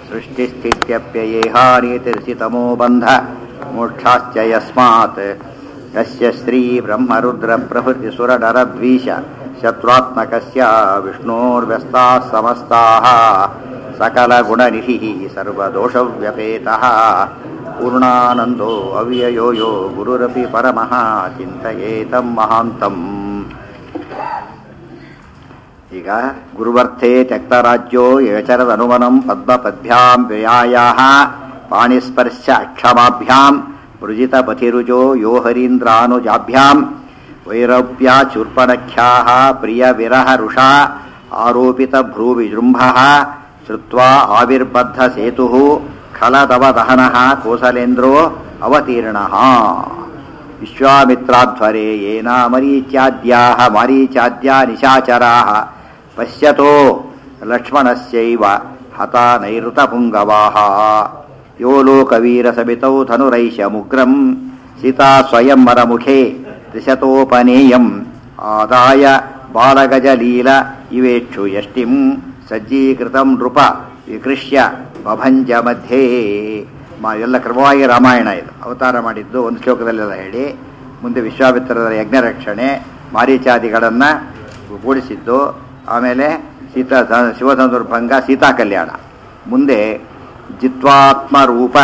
सृष्टिस्थित्यप्ययेहानीतिर्षितमो बन्ध मोक्षाश्च यस्मात् यस्य श्रीब्रह्मरुद्रप्रभृतिसुरनरद्वीष शत्रुत्मकस्य विष्णोर्व्यस्ताः समस्ताः सकलगुणनिधिः सर्वदोषव्यपेतः पूर्णानन्दो अव्ययो यो गुरुरपि परमः चिन्तयेतं महान्तम् ಈಗ ಗುರುವರ್ಥೆ ತ್ಯಕ್ತರಾಜ್ಯೋ ಯಚರದನುವನಂ ಪದ್ಮಪದ್ಭ್ಯಾಂ ವ್ಯಯಾಯಾಹ ಪಾಣಿಸ್ಪರ್ಶ ಅಕ್ಷಮಾಭ್ಯಾಂ ವೃಜಿತಪಥಿರುಜೋ ಯೋ ಹರೀಂದ್ರಾನುಜಾಭ್ಯಾಂ ವೈರವ್ಯಾಚೂರ್ಪಣಖ್ಯಾಹ ಪ್ರಿಯ ವಿರಹ ರುಷಾ ಆರೋಪಿತ ಭ್ರೂವಿಜೃಂಭಃ ಶ್ರುತ್ವಾ ಆವಿರ್ಬದ್ಧ ಸೇತುಃ ಖಲದವದಹನಃ ಕೋಸಲೇಂದ್ರೋ ಅವತೀರ್ಣಃ ವಿಶ್ವಾಮಿತ್ರಾಧ್ವರೆ ಯೇನ ಮರೀಚ್ಯಾದ್ಯಾಹ ಮಾರೀಚಾದ್ಯಾ ನಿಶಾಚರಾः ಪಶ್ಯತೋ ಲಕ್ಷ್ಮಣಸ್ಯೈವ ಹತ ನೈಋತಪುಂಗವಾः ಯೋ ಲೋಕವೀರಸಮಿತೌ ಧನುರೈಶಮುಗ್ರಂ ಸೀತಾ ಸ್ವಯಂವರಮುಖೇ ತ್ರಿಶತೋಪನೇಯಂ ಆದಾಯ ಬಾಲಗಜಲೀಲ ಇವೇಕ್ಷು ಯಷ್ಟಿಂ ಸಜ್ಜೀಕೃತಂ ನೃಪ ವಿಕೃಷ್ಯ ಬಭಂಜ ಮಧ್ಯೆ ಮಾ ಎಲ್ಲ ಕ್ರಮವಾಗಿ ರಾಮಾಯಣ ಇದು ಅವತಾರ ಮಾಡಿದ್ದು ಒಂದು ಶ್ಲೋಕದಲ್ಲೆಲ್ಲ ಹೇಳಿ ಮುಂದೆ ವಿಶ್ವಾಮಿತ್ರರ ಯಜ್ಞ ರಕ್ಷಣೆ ಮಾರೀಚಾದಿಗಳನ್ನು ಕೂಡಿಸಿದ್ದು ಆಮೇಲೆ ಸೀತಾ ಶಿವಸಂದರ್ಭಂಗ ಸೀತಾ ಕಲ್ಯಾಣ ಮುಂದೆ ಜಿತ್ವಾತ್ಮರೂಪ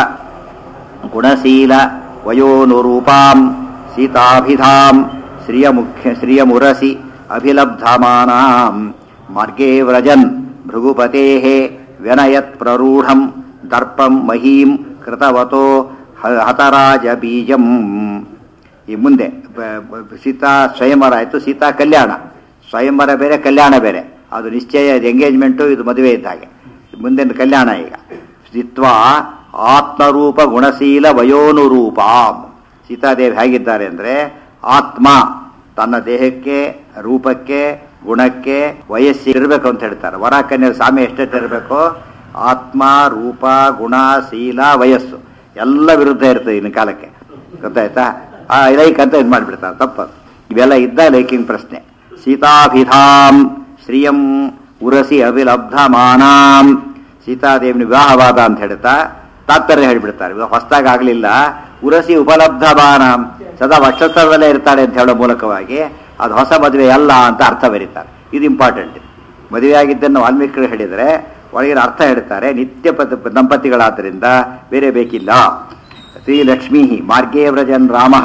ಗುಣಶೀಲ ವಯೋನುರೂಪಾಂ ಸೀತಾಭಿಧಾಂ ಶ್ರಿಯಮುಖ್ಯ ಶ್ರಿಯಮುರಸಿ ಅಭಿಲಬ್ಧಮಾನಾಂ ಮಾರ್ಗೇ ವ್ರಜನ್ ಭೃಗುಪತೆ ವ್ಯನಯತ್ ಪ್ರರೂಢಂ ದರ್ಪಂ ಮಹೀಂ ಕೃತವತೋ ಹತರಾಜ ಬೀಜಂ ಈ ಮುಂದೆ ಸೀತಾ ಸ್ವಯಂವರ ಆಯಿತು ಸೀತಾ ಕಲ್ಯಾಣ ಸ್ವಯಂವರ ಬೇರೆ ಕಲ್ಯಾಣ ಬೇರೆ ಅದು ನಿಶ್ಚಯ ಎಂಗೇಜ್ಮೆಂಟು ಇದು ಮದುವೆ ಇದ್ದ ಹಾಗೆ ಮುಂದಿನ ಕಲ್ಯಾಣ ಈಗ ಜಿತ್ವ ಆತ್ಮರೂಪ ಗುಣಶೀಲ ವಯೋನುರೂಪ ಸೀತಾದೇವಿ ಹೇಗಿದ್ದಾರೆ ಅಂದರೆ ಆತ್ಮ ತನ್ನ ದೇಹಕ್ಕೆ ರೂಪಕ್ಕೆ ಗುಣಕ್ಕೆ ವಯಸ್ಸಿರಬೇಕು ಅಂತ ಹೇಳ್ತಾರೆ ವರ ಕನ್ಯೆ ಸ್ವಾಮಿ ಎಷ್ಟೆಷ್ಟಿರಬೇಕು ಆತ್ಮ ರೂಪ ಗುಣ ಶೀಲ ವಯಸ್ಸು ಎಲ್ಲ ವಿರುದ್ಧ ಇರ್ತದೆ ಇನ್ನು ಕಾಲಕ್ಕೆ ಗೊತ್ತಾಯ್ತಾ ಆ ಲೈಕ್ ಅಂತ ಇದು ಮಾಡಿಬಿಡ್ತಾರೆ ತಪ್ಪದು ಇವೆಲ್ಲ ಇದ್ದ ಲೈಕಿಂಗ್ ಪ್ರಶ್ನೆ ಸೀತಾಭಿಧಾಂ ಶ್ರಿಯಂ ಉರಸಿ ಅಭಿಲಬ್ಧಮಾನಾಂ ಸೀತಾದೇವಿನ ವಿವಾಹವಾದ ಅಂತ ಹೇಳ್ತಾ ತಾತ್ಪರ್ಯ ಹೇಳಿಬಿಡ್ತಾರೆ ಹೊಸದಾಗಿ ಆಗಲಿಲ್ಲ ಉರಸಿ ಉಪಲಬ್ಧಮಾನಾಂ ಸದಾ ವಕ್ಷಸ್ಥರದಲ್ಲೇ ಇರ್ತಾಳೆ ಅಂತ ಹೇಳೋ ಮೂಲಕವಾಗಿ ಅದು ಹೊಸ ಮದುವೆ ಅಲ್ಲ ಅಂತ ಅರ್ಥ ಬರೀತಾರೆ ಇದು ಇಂಪಾರ್ಟೆಂಟ್ ಮದುವೆ ಆಗಿದ್ದನ್ನು ವಾಲ್ಮೀಕಿಗಳು ಹೇಳಿದರೆ ಒಳಗಿನ ಅರ್ಥ ಹೇಳ್ತಾರೆ ನಿತ್ಯ ಪದ ದಂಪತಿಗಳಾದ್ದರಿಂದ ಬೇರೆ ಬೇಕಿಲ್ಲ ಶ್ರೀಲಕ್ಷ್ಮೀ ಮಾರ್ಗೇ ವ್ರಜನ್ ರಾಮ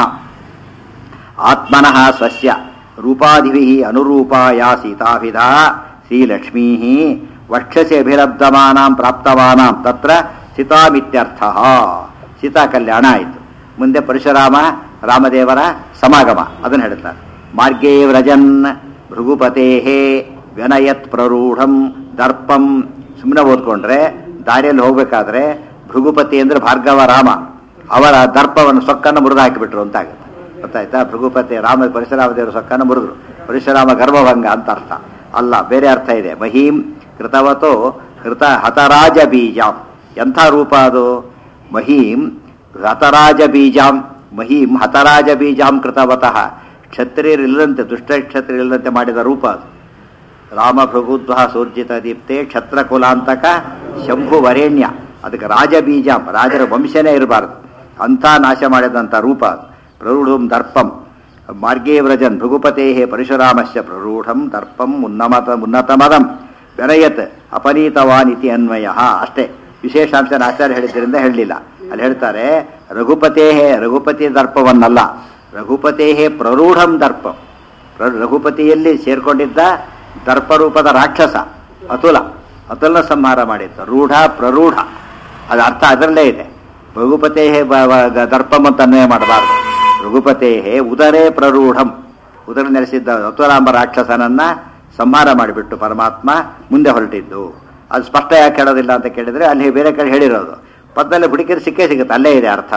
ಆತ್ಮನಃ ಸ್ವಸ್ಯ ರೂಪಾಧಿಭಿ ಅನುರೂಪಾಯ ಸೀತಾಭಿಧ ಶ್ರೀಲಕ್ಷ್ಮೀ ವಕ್ಷಸಿ ಅಭಿಲಬ್ಧಮಾನಾಂ ಪ್ರಾಪ್ತವಾನಾಂ ತತ್ರ ಸೀತಾಮಿತ್ಯರ್ಥ ಸೀತಾ ಕಲ್ಯಾಣ ಆಯಿತು ಮುಂದೆ ಪರಶುರಾಮ ರಾಮದೇವರ ಸಮಾಗಮ ಅದನ್ನು ಹೇಳ್ತಾರೆ ಮಾರ್ಗೇ ವ್ರಜನ್ ಭೃಗುಪತೇ ವ್ಯನಯತ್ ಪ್ರರೂಢಂ ದರ್ಪಂ ಸುಮ್ಮನೆ ಓದ್ಕೊಂಡ್ರೆ ದಾರಿಯಲ್ಲಿ ಹೋಗ್ಬೇಕಾದ್ರೆ ಭೃಗುಪತಿ ಅಂದ್ರೆ ಭಾರ್ಗವ ರಾಮ ಅವರ ದರ್ಪವನ್ನು ಸೊಕ್ಕನ್ನು ಮುರಿದು ಹಾಕಿಬಿಟ್ರು ಅಂತ ಆಗುತ್ತೆ ಗೊತ್ತಾಯ್ತಾ ಭೃಗುಪತಿ ರಾಮ ಪರಶುರಾಮ ದೇವರ ಸೊಕ್ಕನ್ನು ಮುರಿದ್ರು ಪರಶುರಾಮ ಗರ್ಭಭಂಗ ಅಂತ ಅರ್ಥ ಅಲ್ಲ ಬೇರೆ ಅರ್ಥ ಇದೆ ಮಹೀಂ ಕೃತವತೋ ಕೃತ ಹತರಾಜ ಬೀಜಾಂ ಎಂಥ ರೂಪ ಅದು ಮಹೀಂ ಹತರಾಜ ಬೀಜಾಂ ಮಹೀಂ ಹತರಾಜ ಬೀಜಾಂ ಕೃತವತಃ ಕ್ಷತ್ರಿಯರಿಲ್ಲದಂತೆ ದುಷ್ಟ ಕ್ಷತ್ರಿಯರಿಲ್ಲದಂತೆ ಮಾಡಿದ ರೂಪ ಅದು ರಾಮ ಭೃಗುಧ್ವ ಸೂರ್ಜಿತ ದೀಪ್ತೆ ಕ್ಷತ್ರಕುಲಾಂತಕ ಶಂಭು ವರೇಣ್ಯ ಅದಕ್ಕೆ ರಾಜಬೀಜ ರಾಜರ ವಂಶನೇ ಇರಬಾರ್ದು ಅಂಥ ನಾಶ ಮಾಡಿದಂಥ ರೂಪ ಪ್ರರೂಢಂ ದರ್ಪಂ ಮಾರ್ಗೇ ವ್ರಜನ್ ಭೃಗುಪತೇ ಪರಶುರಾಮಶ್ಯ ಪ್ರರೂಢಂ ದರ್ಪಂ ಉನ್ನಮತ ಉನ್ನತಮದಂ ವ್ಯರಯತ್ ಅಪನೀತವಾನ್ ಇತಿ ಅನ್ವಯ ಅಷ್ಟೇ ವಿಶೇಷಾಂಶ ಆಚಾರ್ಯ ಹೇಳಿದ್ದರಿಂದ ಹೇಳಲಿಲ್ಲ ಅಲ್ಲಿ ಹೇಳ್ತಾರೆ ರಘುಪತೇ ರಘುಪತಿ ದರ್ಪವನ್ನಲ್ಲ ರಘುಪತೇ ಪ್ರರೂಢಂ ದರ್ಪಂ ರಘುಪತಿಯಲ್ಲಿ ಸೇರ್ಕೊಂಡಿದ್ದ ದರ್ಪರೂಪದ ರಾಕ್ಷಸ ಅತುಲ ಅತುಲ ಸಂಹಾರ ಮಾಡಿತ್ತು ರೂಢ ಪ್ರರೂಢ ಅದು ಅರ್ಥ ಅದರಲ್ಲೇ ಇದೆ ರಘುಪತೇ ದರ್ಪಂ ಅಂತ ಅನ್ವಯ ಮಾಡಬಾರ್ದು ರಘುಪತೇ ಉದರೇ ಪ್ರರೂಢಂ ಉದರ ನೆಲೆಸಿದ್ದ ಅತುಲಾಂಬ ರಾಕ್ಷಸನನ್ನ ಸಂಹಾರ ಮಾಡಿಬಿಟ್ಟು ಪರಮಾತ್ಮ ಮುಂದೆ ಹೊರಟಿದ್ದು ಅದು ಸ್ಪಷ್ಟ ಯಾಕೆ ಹೇಳೋದಿಲ್ಲ ಅಂತ ಕೇಳಿದ್ರೆ ಅಲ್ಲಿ ಬೇರೆ ಕಡೆ ಹೇಳಿರೋದು ಪದದಲ್ಲಿ ಹುಡುಕಿದ್ರೆ ಸಿಕ್ಕೇ ಸಿಗುತ್ತೆ ಅಲ್ಲೇ ಇದೆ ಅರ್ಥ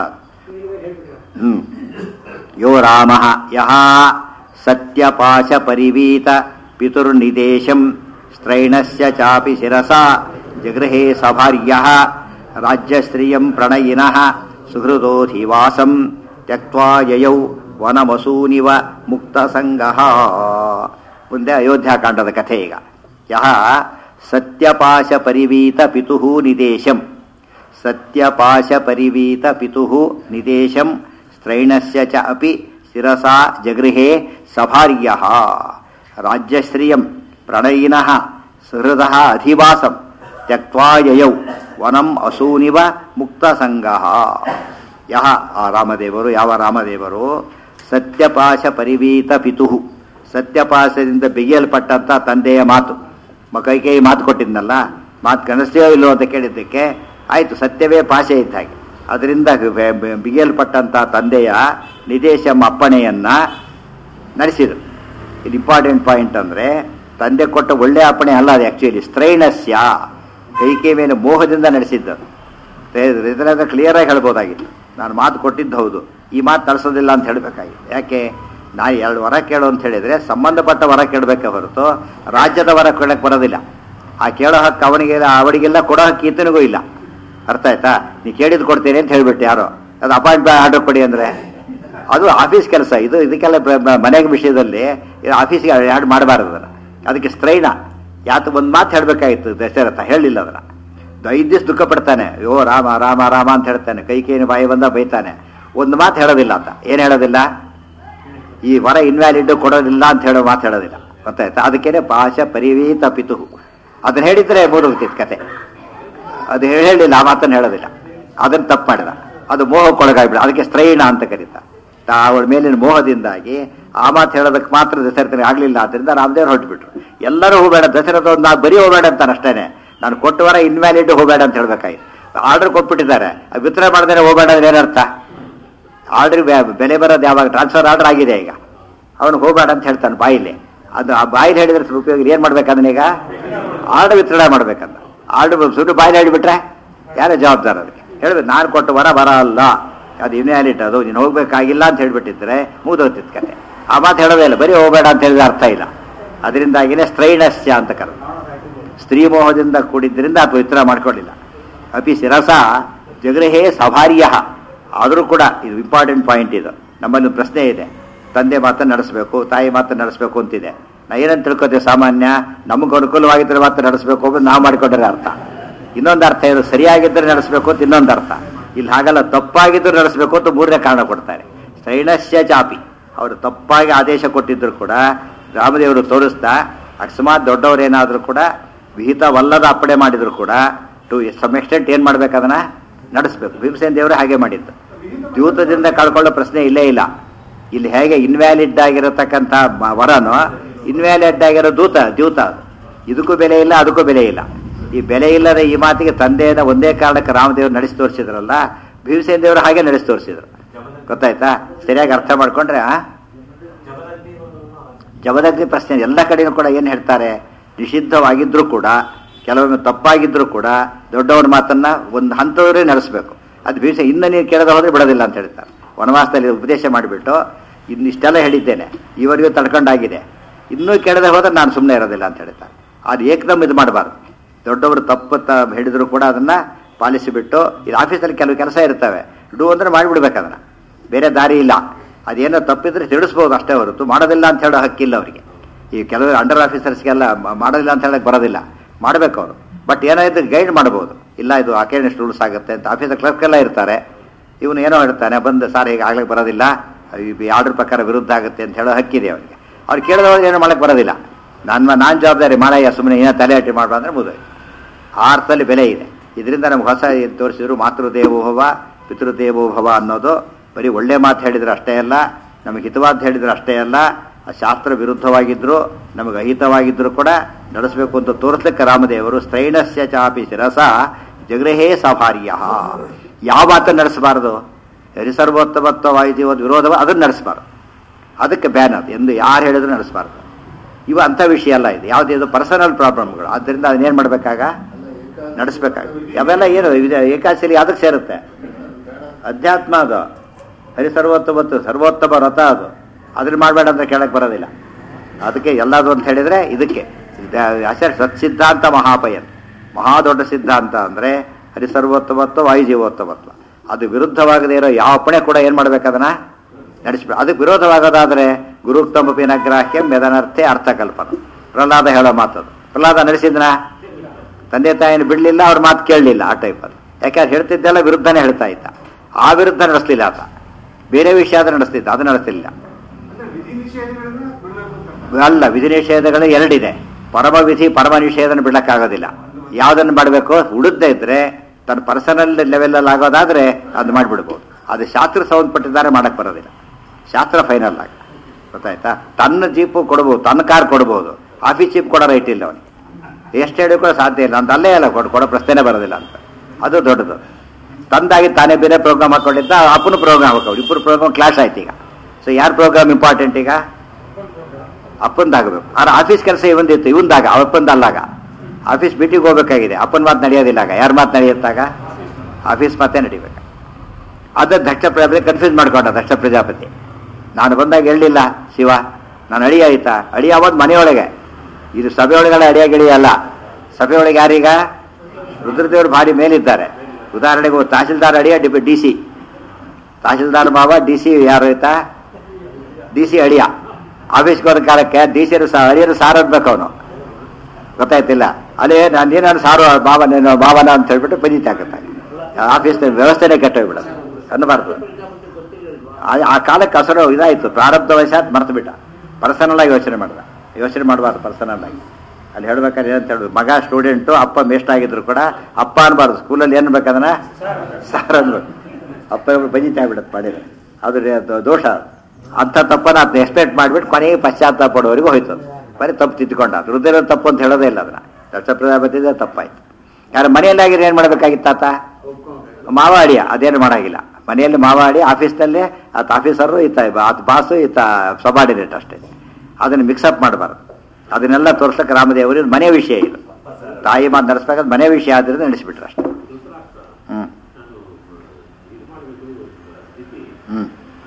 ಹ್ಮ್ ಯೋ ರಾಮ ಯಹ ಸತ್ಯಪಾಶ ಪರಿವೀತ ಪಿತುರ್ನಿದೇಶಂ ಸ್ತ್ರೈಣಸ್ಯ ಚಾಪಿ ಶಿರಸಾ ಜಗೃಹೇ ಸಭಾರ್ಯ ರಾಜ್ಯಶ್ರಿಯಂ ಪ್ರಣಯಿನಃ ಸುಹೃದೋಧಿವಾಸಂ ತ್ಯಕ್ವಾ ಯಯೌ ವನಮಸೂನಿವ ಮುಕ್ತ ಸಂಗಃ ಮುಂದೆ ಅಯೋಧ್ಯಾಕಾಂಡದ ಕಥೆ ಈಗ ಯಹ ಸತ್ಯಪಾಶ ಪರಿವೀತ ಪಿತುಃ ನಿದೇಶಂ ಸತ್ಯಪಾಶ ಪರಿವೀತ ಪಿತುಃ ನಿದೇಶಂ ಸ್ತ್ರೈಣಸ್ಯ ಚ ಅಪಿ ಶಿರಸಾ ಜಗೃಹೇ ಸಭಾರ್ಯಃ ರಾಜ್ಯಶ್ರಿಯಂ ಪ್ರಣಯಿನಃ ಸುಹೃದಃ ಅಧಿವಾಸಂ ತ್ಯಕ್ವಾ ಯಯೌ ವನಂ ಅಸೂನಿವ ಮುಕ್ತಸಂಗಃ ಯಹ ಆ ರಾಮದೇವರು ಯಾವ ರಾಮದೇವರು ಸತ್ಯಪಾಶ ಪರಿವೀತ ಪಿತುಹು ಸತ್ಯಪಾಶದಿಂದ ಬಿಗಿಯಲ್ಪಟ್ಟಂತ ತಂದೆಯ ಮಾತು ಮ ಕೈಕೇಯಿ ಮಾತು ಕೊಟ್ಟಿದ್ನಲ್ಲ ಮಾತು ಕನಸ್ತೀಯೋ ಇಲ್ಲೋ ಅಂತ ಕೇಳಿದ್ದಕ್ಕೆ ಆಯಿತು ಸತ್ಯವೇ ಪಾಶೆ ಇದ್ದ ಹಾಗೆ ಅದರಿಂದ ಬೆ- ಬೆ- ಬಿಗಿಯಲ್ಪಟ್ಟಂತ ತಂದೆಯ ನಿದೇಶಂ ಅಪ್ಪಣೆಯನ್ನ ನಡೆಸಿದರು ಇದು ಇಂಪಾರ್ಟೆಂಟ್ ಪಾಯಿಂಟ್ ಅಂದರೆ ತಂದೆ ಕೊಟ್ಟ ಒಳ್ಳೆ ಅಪ್ಪಣೆ ಅಲ್ಲ ಅದು ಆ್ಯಕ್ಚುಲಿ ಸ್ತ್ರೈಣಸ್ಯ ಕೈಕೆ ಮೇಲೆ ಮೋಹದಿಂದ ನಡೆಸಿದ್ದದು ಇದರಿಂದ ಕ್ಲಿಯರಾಗಿ ಹೇಳ್ಬೋದಾಗಿತ್ತು ನಾನು ಮಾತು ಕೊಟ್ಟಿದ್ದು ಹೌದು ಈ ಮಾತು ನಡೆಸೋದಿಲ್ಲ ಅಂತ ಹೇಳಬೇಕಾಗಿತ್ತು ಯಾಕೆ ನಾ ಎರಡು ವರ ಕೇಳು ಅಂತ ಹೇಳಿದರೆ ಸಂಬಂಧಪಟ್ಟ ವರ ಕೇಳಬೇಕೆ ಹೊರತು ರಾಜ್ಯದ ವರ ಕೇಳಕ್ಕೆ ಬರೋದಿಲ್ಲ ಆ ಕೇಳೋ ಹಕ್ಕು ಅವನಿಗೆ ಅವರಿಗೆಲ್ಲ ಕೊಡೋ ಹಕ್ಕು ಈತನಿಗೂ ಇಲ್ಲ ಅರ್ಥ ಆಯ್ತಾ ನೀ ಕೇಳಿದ್ದು ಕೊಡ್ತೀನಿ ಅಂತ ಹೇಳ್ಬಿಟ್ಟು ಯಾರೋ ಅದು ಅಪಾಯಿಂಟ್ಮೆಂಟ್ ಆರ್ಡರ್ ಕೊಡಿ ಅಂದರೆ ಅದು ಆಫೀಸ್ ಕೆಲಸ ಇದು ಇದಕ್ಕೆಲ್ಲ ಬ- ಬ- ಮನೆಗೆ ವಿಷಯದಲ್ಲಿ ಇದು ಆಫೀಸ್ಗೆ ಆ್ಯಡ್ ಮಾಡಬಾರ್ದು ಅದನ್ನು ಅದಕ್ಕೆ ಸ್ತ್ರೈಣ ಯಾತು ಒಂದು ಮಾತು ಹೇಳಬೇಕಾಗಿತ್ತು ದಶರಥ ಹೇಳಿಲ್ಲ ಅದನ್ನು ಐದು ದಿವಸ ದುಃಖ ಪಡ್ತಾನೆ ಯೋ ರಾಮ ರಾಮ ರಾಮ ಅಂತ ಹೇಳ್ತಾನೆ ಕೈ ಕೈನ ಬಾಯಿ ಬಂದ ಬೈತಾನೆ ಒಂದು ಮಾತು ಹೇಳೋದಿಲ್ಲ ಅಂತ ಏನು ಹೇಳೋದಿಲ್ಲ ಈ ವರ ಇನ್ವ್ಯಾಲಿಡ್ ಕೊಡೋದಿಲ್ಲ ಅಂತ ಹೇಳೋ ಮಾತು ಹೇಳೋದಿಲ್ಲ ಗೊತ್ತಾಯ್ತಾ ಅದಕ್ಕೇನೆ ಪಾಶ ಪರಿವೀತ ಪಿತುಹು ಅದನ್ನ ಹೇಳಿದ್ರೆ ಮೂರೋಗ್ತಿತ್ತು ಕತೆ ಅದು ಹೇಳಿಲ್ಲ ಆ ಮಾತನ್ನು ಹೇಳೋದಿಲ್ಲ ಅದನ್ನು ತಪ್ಪು ಮಾಡಿದ ಅದು ಮೋಹಕ್ಕೊಳಗಾಗ್ಬಿಡ ಅದಕ್ಕೆ ಸ್ತ್ರೈಣ ಅಂತ ಕರೀತ ತಾ ಅವಳ ಮೇಲಿನ ಮೋಹದಿಂದಾಗಿ ಆ ಮಾತು ಹೇಳೋದಕ್ಕೆ ಮಾತ್ರ ದಶರಥನಿಗೆ ಆಗಲಿಲ್ಲ ಆದ್ದರಿಂದ ರಾಮದೇವ್ರು ಹೊರಟ್ಬಿಟ್ರು ಎಲ್ಲರೂ ಹೋಗಬೇಡ ದಶರಥ ಒಂದು ನಾಲ್ಕು ಬರೀ ಹೋಗಬೇಡ ಅಂತಾನೆ ಅಷ್ಟೇನೆ ನಾನು ಕೊಟ್ಟ ವರ ಇನ್ವ್ಯಾಲಿಡ್ ಹೋಗಬೇಡ ಅಂತ ಹೇಳ್ಬೇಕಾಗಿತ್ತು ಆರ್ಡರ್ ಕೊಟ್ಬಿಟ್ಟಿದ್ದಾರೆ ಅದು ವಿತರಣೆ ಮಾಡ್ದೇನೆ ಹೋಗಬೇಡ ಅಂದ್ರೆ ಏನರ್ಥ ಆರ್ಡರ್ ಬೆಲೆ ಬರೋದು ಯಾವಾಗ ಟ್ರಾನ್ಸ್ಫರ್ ಆರ್ಡರ್ ಆಗಿದೆ ಈಗ ಅವನು ಹೋಗಬೇಡ ಅಂತ ಹೇಳ್ತಾನೆ ಬಾಯಿಲಿ ಅದು ಆ ಬಾಯಿಲಿ ಹೇಳಿದ್ರೆ ಸ್ವಲ್ಪ ಉಪಯೋಗ ಏನು ಮಾಡ್ಬೇಕಂದ್ರೆ ಈಗ ಆರ್ಡರ್ ವಿತರಣೆ ಮಾಡ್ಬೇಕಂತ ಆರ್ಡರ್ ಸುಟ್ಟು ಬಾಯಿಲಿ ಹೇಳಿಬಿಟ್ರೆ ಯಾರೇ ಜವಾಬ್ದಾರ ಅದಕ್ಕೆ ಹೇಳ್ಬೇಕು ನಾನು ಕೊಟ್ಟ ವರ ಬರ ಅಲ್ಲ ಅದು ಇನ್ವ್ಯಾಲಿಟ್ ಅದು ನೀನು ಹೋಗ್ಬೇಕಾಗಿಲ್ಲ ಅಂತ ಹೇಳ್ಬಿಟ್ಟಿದ್ರೆ ಮುಗಿದೋಗ್ತಿತ್ತು ಕತೆ ಆ ಮಾತು ಹೇಳೋದೇ ಇಲ್ಲ ಬರೀ ಹೋಗಬೇಡ ಅಂತ ಹೇಳಿದ್ರೆ ಅರ್ಥ ಇಲ್ಲ ಅದರಿಂದಾಗಿನೇ ಸ್ತ್ರೈಣಸ್ಯ ಅಂತ ಕರೆದು ಸ್ತ್ರೀ ಮೋಹದಿಂದ ಕೂಡಿದ್ದರಿಂದ ಅಥವಾ ವಿತರ ಮಾಡ್ಕೊಳ್ಳಿಲ್ಲ ಅಪಿ ಶಿರಸ ಜಗೃಹೇ ಸಭಾರ್ಯ ಆದರೂ ಕೂಡ ಇದು ಇಂಪಾರ್ಟೆಂಟ್ ಪಾಯಿಂಟ್ ಇದು ನಮ್ಮಲ್ಲಿ ಒಂದು ಪ್ರಶ್ನೆ ಇದೆ ತಂದೆ ಮಾತನ್ನು ನಡೆಸಬೇಕು ತಾಯಿ ಮಾತನ್ನು ನಡೆಸಬೇಕು ಅಂತಿದೆ ನಾ ಏನಂತ ತಿಳ್ಕೊತೇವೆ ಸಾಮಾನ್ಯ ನಮಗೆ ಅನುಕೂಲವಾಗಿದ್ದರೆ ಮಾತ್ರ ನಡೆಸಬೇಕು ಅಂತ ನಾವು ಮಾಡಿಕೊಂಡ್ರೆ ಅರ್ಥ ಇನ್ನೊಂದು ಅರ್ಥ ಇದು ಸರಿಯಾಗಿದ್ದರೆ ನಡೆಸಬೇಕು ಅಂತ ಇನ್ನೊಂದು ಅರ್ಥ ಇಲ್ಲಿ ಹಾಗಲ್ಲ ತಪ್ಪಾಗಿದ್ದರೂ ನಡೆಸಬೇಕು ಅಂತ ಮೂರನೇ ಕಾರಣ ಕೊಡ್ತಾರೆ ಶೈಣಸ್ಯ ಚಾಪಿ ಅವರು ತಪ್ಪಾಗಿ ಆದೇಶ ಕೊಟ್ಟಿದ್ರು ಕೂಡ ರಾಮದೇವರು ತೋರಿಸ್ತಾ ಅಕಸ್ಮಾತ್ ದೊಡ್ಡವರೇನಾದರೂ ಕೂಡ ವಿಹಿತವಲ್ಲದ ಅಪ್ಪಣೆ ಮಾಡಿದ್ರು ಕೂಡ ಟು ಸಮ್ ಎಕ್ಸ್ಟೆಂಟ್ ಏನು ಮಾಡ್ಬೇಕು ಅದನ್ನ ನಡೆಸ್ಬೇಕು ಭೀಮಸೇನ ದೇವರು ಹಾಗೆ ಮಾಡಿದ್ದು ದ್ಯೂತದಿಂದ ಕಳ್ಕೊಳ್ಳೋ ಪ್ರಶ್ನೆ ಇಲ್ಲೇ ಇಲ್ಲ ಇಲ್ಲಿ ಹೇಗೆ ಇನ್ವ್ಯಾಲಿಡ್ ಆಗಿರತಕ್ಕಂಥ ಮ- ವರನು ಇನ್ವ್ಯಾಲಿಡ್ ಆಗಿರೋ ದೂತ ದ್ಯೂತ ಅದು. ಇದಕ್ಕೂ ಬೆಲೆ ಇಲ್ಲ ಅದಕ್ಕೂ ಬೆಲೆ ಇಲ್ಲ ಈ ಬೆಲೆ ಇಲ್ಲದ ಈ ಮಾತಿಗೆ ತಂದೆಯನ್ನ ಒಂದೇ ಕಾರಣಕ್ಕೆ ರಾಮದೇವರು ನಡೆಸಿ ತೋರಿಸಿದ್ರಲ್ಲ ಭೀಮಸೇನ ದೇವರು ಹಾಗೆ ನಡೆಸಿ ತೋರಿಸಿದ್ರು ಗೊತ್ತಾಯ್ತಾ ಸರಿಯಾಗಿ ಅರ್ಥ ಮಾಡ್ಕೊಂಡ್ರೆ ಆ ಜಮದಗ್ನಿ ಪ್ರಶ್ನೆ ಎಲ್ಲ ಕಡೆಯೂ ಕೂಡ ಏನು ಹೇಳ್ತಾರೆ ನಿಷಿದ್ಧವಾಗಿದ್ರೂ ಕೂಡ ಕೆಲವೊಮ್ಮೆ ತಪ್ಪಾಗಿದ್ರೂ ಕೂಡ ದೊಡ್ಡವರ ಮಾತನ್ನ ಒಂದು ಹಂತದವರೇ ನಡೆಸಬೇಕು ಅದು ಬೀಸ ಇನ್ನು ನೀನು ಕೇಳದ ಹೋದ್ರೆ ಬಿಡೋದಿಲ್ಲ ಅಂತ ಹೇಳ್ತಾರೆ ವನವಾಸದಲ್ಲಿ ಉಪದೇಶ ಮಾಡಿಬಿಟ್ಟು ಇನ್ನಿಷ್ಟೆಲ್ಲ ಹೇಳಿದ್ದೇನೆ ಇವರಿಗೂ ತಡ್ಕೊಂಡಾಗಿದೆ ಇನ್ನೂ ಕೇಳದೆ ಹೋದ್ರೆ ನಾನು ಸುಮ್ಮನೆ ಇರೋದಿಲ್ಲ ಅಂತ ಹೇಳ್ತಾರೆ ಅದು ಏಕದಮ್ ಇದು ಮಾಡಬಾರ್ದು ದೊಡ್ಡವರು ತಪ್ಪು ತ ಹೇಳಿದ್ರು ಕೂಡ ಅದನ್ನ ಪಾಲಿಸಿಬಿಟ್ಟು ಇದು ಆಫೀಸಲ್ಲಿ ಕೆಲವು ಕೆಲಸ ಇರ್ತವೆ ಡು ಅಂದ್ರೆ ಮಾಡಿಬಿಡ್ಬೇಕು ಅದನ್ನ ಬೇರೆ ದಾರಿ ಇಲ್ಲ ಅದೇನೋ ತಪ್ಪಿದ್ರೆ ತಿಳಿಸ್ಬೋದು ಅಷ್ಟೇ ಹೊರತು ಮಾಡೋದಿಲ್ಲ ಅಂತ ಹೇಳೋ ಹಕ್ಕಿಲ್ಲ ಅವರಿಗೆ ಈ ಕೆಲವು ಅಂಡರ್ ಆಫೀಸರ್ಸ್ಗೆಲ್ಲ ಮ- ಮಾಡೋದಿಲ್ಲ ಅಂತ ಹೇಳಕ್ ಬರೋದಿಲ್ಲ ಮಾಡಬೇಕು ಅವರು ಬಟ್ ಏನೋ ಇದ್ರೆ ಗೈಡ್ ಮಾಡ್ಬೋದು ಇಲ್ಲ ಇದು ಅಕೇಡೆಸ್ಟ್ ರೂಲ್ಸ್ ಆಗುತ್ತೆ ಅಂತ ಆಫೀಸರ್ ಕ್ಲರ್ಕ್ ಎಲ್ಲ ಇರ್ತಾರೆ ಇವನು ಏನೋ ಹೇಳ್ತಾನೆ ಬಂದು ಸರ್ ಈಗ ಆಗ್ಲಿಕ್ಕೆ ಬರೋದಿಲ್ಲ ಈ ಆರ್ಡರ್ ಪ್ರಕಾರ ವಿರುದ್ಧ ಆಗುತ್ತೆ ಅಂತ ಹೇಳೋ ಹಕ್ಕಿದೆ ಅವರಿಗೆ ಅವ್ರು ಕೇಳಿದವ್ರು ಏನೋ ಮಾಡಕ್ಕೆ ಬರೋದಿಲ್ಲ ನನ್ನ ನಾನು ಜವಾಬ್ದಾರಿ ಮಾಡಯ್ಯ ಸುಮ್ಮನೆ ಏನೋ ತಲೆ ಹಟ್ಟಿ ಮಾಡುವ ಅಂದ್ರೆ ಮುಗಿದು ಆ ಅರ್ಥದಲ್ಲಿ ಬೆಲೆ ಇದೆ ಇದರಿಂದ ನಮ್ಗೆ ಹೊಸ ಏನ್ ತೋರಿಸಿದ್ರು ಮಾತೃದೇವೋಭವ ಪಿತೃದೇವೋಭವ ಅನ್ನೋದು ಬರೀ ಒಳ್ಳೆ ಮಾತು ಹೇಳಿದ್ರೆ ಅಷ್ಟೇ ಅಲ್ಲ ನಮಗೆ ಹಿತವಾದ ಹೇಳಿದ್ರೆ ಅಷ್ಟೇ ಅಲ್ಲ ಆ ಶಾಸ್ತ್ರ ವಿರುದ್ಧವಾಗಿದ್ರು ನಮಗೆ ಅಹಿತವಾಗಿದ್ರು ಕೂಡ ನಡೆಸಬೇಕು ಅಂತ ತೋರಿಸ್ಲಿಕ್ಕೆ ರಾಮದೇವರು ಸ್ತ್ರೈಣಸ್ಯ ಚಾಪಿ ಶಿರಸ ಜಗೃಹೇ ಸಭಾರ್ಯ ಯಾವ ಮಾತನ್ನು ನಡೆಸಬಾರದು ಹರಿಸರ್ವೋತ್ತಮತ್ವ ವಾಯುಜೀವದ ವಿರೋಧವ ಅದನ್ನು ನಡೆಸಬಾರ್ದು ಅದಕ್ಕೆ ಬ್ಯಾನ್ ಅದು ಎಂದು ಯಾರು ಹೇಳಿದ್ರು ನಡೆಸಬಾರ್ದು ಇವು ಅಂಥ ವಿಷಯ ಅಲ್ಲ ಇದು ಯಾವುದೇ ಪರ್ಸನಲ್ ಪ್ರಾಬ್ಲಮ್ಗಳು ಆದ್ದರಿಂದ ಅದನ್ನೇನು ಮಾಡಬೇಕಾಗ ನಡೆಸ್ಬೇಕಾಗ ಅವೆಲ್ಲ ಏನು ಇದು ಏಕಾಶಿಲಿ ಅದಕ್ಕೆ ಸೇರುತ್ತೆ ಅಧ್ಯಾತ್ಮ ಅದು ಹರಿಸರ್ವೋತ್ತಮತ್ತು ಸರ್ವೋತ್ತಮ ರಥ ಅದು ಅದನ್ನ ಮಾಡಬೇಡ ಅಂತ ಕೇಳಕ್ಕೆ ಬರೋದಿಲ್ಲ ಅದಕ್ಕೆ ಎಲ್ಲದು ಅಂತ ಹೇಳಿದ್ರೆ ಇದಕ್ಕೆ ಆಚಾರ್ಯ ಸತ್ಸಿದ್ಧಾಂತ ಮಹಾಪಯನ್ ಮಹಾ ದೊಡ್ಡ ಸಿದ್ಧಾಂತ ಅಂದರೆ ಹರಿಸರ್ವೋತ್ತಮತ್ವ ವಾಯುಜೀವೋತ್ತಮತ್ವ ಅದು ವಿರುದ್ಧವಾಗದೇ ಇರೋ ಯಾವ ಅಪ್ಪಣೆ ಕೂಡ ಏನು ಮಾಡ್ಬೇಕದನ್ನ ನಡೆಸ್ಬೇಕು ಅದಕ್ಕೆ ವಿರೋಧವಾಗೋದಾದ್ರೆ ಗುರುಕ್ತಮಪಿ ನಗ್ರಾಹ್ಯ ಮೆದನರ್ಥೆ ಅರ್ಥಕಲ್ಪನ ಪ್ರಹ್ಲಾದ ಹೇಳೋ ಮಾತದು ಪ್ರಹ್ಲಾದ ನಡೆಸಿದ್ನ ತಂದೆ ತಾಯಿನ ಬಿಡಲಿಲ್ಲ ಅವ್ರ ಮಾತು ಕೇಳಲಿಲ್ಲ ಆ ಟೈಪ್ ಅದು ಯಾಕಂದ್ರೆ ಹೇಳ್ತಿದ್ದೆಲ್ಲ ವಿರುದ್ಧನೇ ಹೇಳ್ತಾ ಇದ್ದ ಆ ವಿರುದ್ಧ ನಡೆಸಲಿಲ್ಲ ಆತ ಬೇರೆ ವಿಷಯ ಆದ್ರೆ ನಡೆಸ್ತಿದ್ದ ಅದು ನಡೆಸಲಿಲ್ಲ ಅಂದ್ರೆ ವಿಧಿ ನಿಷೇಧಗಳನ್ನ ಬಿಡಬೇಕು ಅಂತ ಅಲ್ಲ ವಿಧಿ ನಿಷೇಧಗಳು ಎರಡಿದೆ ಪರಮ ವಿಧಿ ಪರಮ ನಿಷೇಧನ ಬಿಡಕ್ಕಾಗೋದಿಲ್ಲ ಯಾವ್ದನ್ನು ಮಾಡಬೇಕು ಉಳಿದ್ದೇ ಇದ್ರೆ ತನ್ನ ಪರ್ಸನಲ್ ಲೆವೆಲಲ್ಲಿ ಆಗೋದಾದ್ರೆ ಅದು ಮಾಡಿಬಿಡ್ಬೋದು ಅದು ಶಾಸ್ತ್ರ ಸಂಬಂಧಪಟ್ಟಿದ್ದಾರೆ ಮಾಡಕ್ ಬರೋದಿಲ್ಲ ಶಾಸ್ತ್ರ ಫೈನಲ್ ಆಗಿ ಗೊತ್ತಾಯ್ತಾ ತನ್ನ ಜೀಪು ಕೊಡ್ಬೋದು ತನ್ನ ಕಾರ್ ಕೊಡ್ಬೋದು ಆಫೀಸ್ ಜೀಪ್ ಕೊಡೋ ರೈಟ್ ಇಲ್ಲ ಅವನಿಗೆ ಎಷ್ಟು ಹೇಳಿ ಕೂಡ ಸಾಧ್ಯ ಇಲ್ಲ ಅಂತ ಅಲ್ಲೇ ಅಲ್ಲ ಕೊಡು ಕೊಡೋ ಪ್ರಶ್ನೆನೇ ಬರೋದಿಲ್ಲ ಅಂತ ಅದು ದೊಡ್ಡದು ತಂದಾಗಿ ತಾನೇ ಬೇರೆ ಪ್ರೋಗ್ರಾಮ್ ಹಾಕೊಂಡಿದ್ದ ಅಪ್ಪನ ಪ್ರೋಗ್ರಾಮ್ ಹಾಕೊಂಡು ಇಬ್ಬರು ಪ್ರೋಗ್ರಾಮ್ ಕ್ಲಾಶ್ ಆಯ್ತು ಈಗ ಸೊ ಯಾರ ಪ್ರೋಗ್ರಾಮ್ ಇಂಪಾರ್ಟೆಂಟ್ ಈಗ ಅಪ್ಪಂದಾಗಬೇಕು ಆದ್ರೆ ಆಫೀಸ್ ಕೆಲಸ ಇವಂದಿತ್ತು ಇವಂದಾಗ ಅಪ್ಪಂದಲ್ಲಾಗ ಆಫೀಸ್ ಮೀಟಿಂಗ್ ಹೋಗ್ಬೇಕಾಗಿದೆ ಅಪ್ಪನ ಮಾತು ನಡೆಯೋದಿಲ್ಲ ಆಗ ಯಾರ ಮಾತು ನಡೆಯುತ್ತಾಗ ಆಫೀಸ್ ಮಾತೇ ನಡಿಬೇಕು ಅದ ದಕ್ಷ ಪ್ರಜಾಪತಿ ಕನ್ಫ್ಯೂಸ್ ಮಾಡ್ಕೊಂಡ ದಕ್ಷ ಪ್ರಜಾಪತಿ ನಾನು ಬಂದಾಗ ಹೇಳಲಿಲ್ಲ ಶಿವ ನಾನು ಅಡಿ ಆಯ್ತಾ ಅಡಿ ಆವತ್ತು ಮನೆಯೊಳಗೆ ಇದು ಸಭೆಯೊಳಗಡೆ ಅಡಿಯ ಗಿಳಿ ಅಲ್ಲ ಸಭೆಯೊಳಗೆ ಯಾರೀಗ ರುದ್ರದೇವರು ಭಾರಿ ಮೇಲಿದ್ದಾರೆ ಉದಾಹರಣೆಗೆ ತಹಸೀಲ್ದಾರ್ ಅಡಿಯ ಡಿ ಡಿ ಸಿ ತಹಸೀಲ್ದಾರ್ ಬಾಬಾ ಡಿ ಸಿ ಯಾರು ಆಯ್ತಾ ಡಿ ಸಿ ಅಳಿಯ ಆಫೀಸ್ಗೆ ಹೋದ ಕಾಲಕ್ಕೆ ಡಿ ಸಿ ಅಳಿಯರು ಸಾರ್ ಅನ್ಬೇಕು ಅವನು ಗೊತ್ತಾಯ್ತಿಲ್ಲ ಅಲ್ಲೇ ನಾನು ಏನಾದ್ರು ಸಾರು ಬಾಬಾ ನೀನು ಬಾಬನ ಅಂತ ಹೇಳ್ಬಿಟ್ಟು ಬದೀತಿ ಆಗುತ್ತೆ ಆಫೀಸ್ ವ್ಯವಸ್ಥೆನೇ ಕೆಟ್ಟೋಗ್ಬಿಡೋದು ಅನ್ನಬಾರ್ದು ಆ- ಆ ಕಾಲಕ್ಕೆ ಹಸರು ಇದಾಯ್ತು ಪ್ರಾರಬ್ಧ ವಯಸ್ಸಾತ್ ಮರ್ತು ಬಿಟ್ಟ ಪರ್ಸನಲ್ ಆಗಿ ಯೋಚನೆ ಮಾಡ್ದ ಯೋಚನೆ ಮಾಡಬಾರ್ದು ಪರ್ಸನಲ್ ಆಗಿ ಅಲ್ಲಿ ಹೇಳ್ಬೇಕಾದ್ರೆ ಏನಂತ ಹೇಳುದು ಮಗ ಸ್ಟೂಡೆಂಟು ಅಪ್ಪ ಮೇಸ್ಟ್ ಆಗಿದ್ರು ಕೂಡ ಅಪ್ಪ ಅನ್ಬಾರ್ದು ಸ್ಕೂಲಲ್ಲಿ ಏನ್ ಬೇಕಂದ್ರೆ ಸಾರ್ ಅನ್ಬೇಕು ಅಪ್ಪ ಬಜಿತ ಆಗ್ಬಿಡತ್ತೆ ಮಾಡಿದ್ರೆ ಅದು ರೇ- ಅದು ದೋಷ ಅದು. ಅಂಥ ತಪ್ಪನ್ನ ಅದನ್ನ ಎಕ್ಸ್ಪೆಕ್ಟ್ ಮಾಡಿಬಿಟ್ಟು ಕೊನೆಗೆ ಪಶ್ಚಾತ್ತಾಪ ಪಡುವವರೆಗೂ ಹೋಯ್ತು ಅದು. ಬರೀ ತಪ್ಪು ತಿದ್ದುಕೊಂಡ ರುದ್ರ ತಪ್ಪು ಅಂತ ಹೇಳೋದೇ ಇಲ್ಲ ಅದನ್ನ ದಕ್ಷ ಪ್ರಜಾಪತಿದೆ ತಪ್ಪಾಯ್ತು ಯಾರು ಮನೆಯಲ್ಲಾಗಿದ್ರೆ ಏನ್ ಮಾಡ್ಬೇಕಾಗಿತ್ತು ಆತ ಮಾವ ಅಡಿಯ ಅದೇನು ಮಾಡಾಗಿಲ್ಲ ಮನೆಯಲ್ಲಿ ಮಾವ ಅಡಿ ಆಫೀಸ್ನಲ್ಲೇ ಆತ ಆಫೀಸರು ಈತ ಆತ ಬಾಸು ಈತ ಸಬಾರ್ಡಿನೇಟ್ ಅಷ್ಟೇ ಅದನ್ನು ಮಿಕ್ಸಪ್ ಮಾಡಬಾರ್ದು ಅದನ್ನೆಲ್ಲ ತೋರ್ಸಕ್ಕೆ ರಾಮದೇವರು ಇದು ಮನೆ ವಿಷಯ ಇದು ತಾಯಿ ಮಾತು ನಡೆಸ್ಬೇಕಾದ್ರೆ ಮನೆ ವಿಷಯ ಆದ್ರಿಂದ ನಡೆಸಿಬಿಟ್ರು ಅಷ್ಟೇ ಹ್ಮ್ ಹ್ಮ್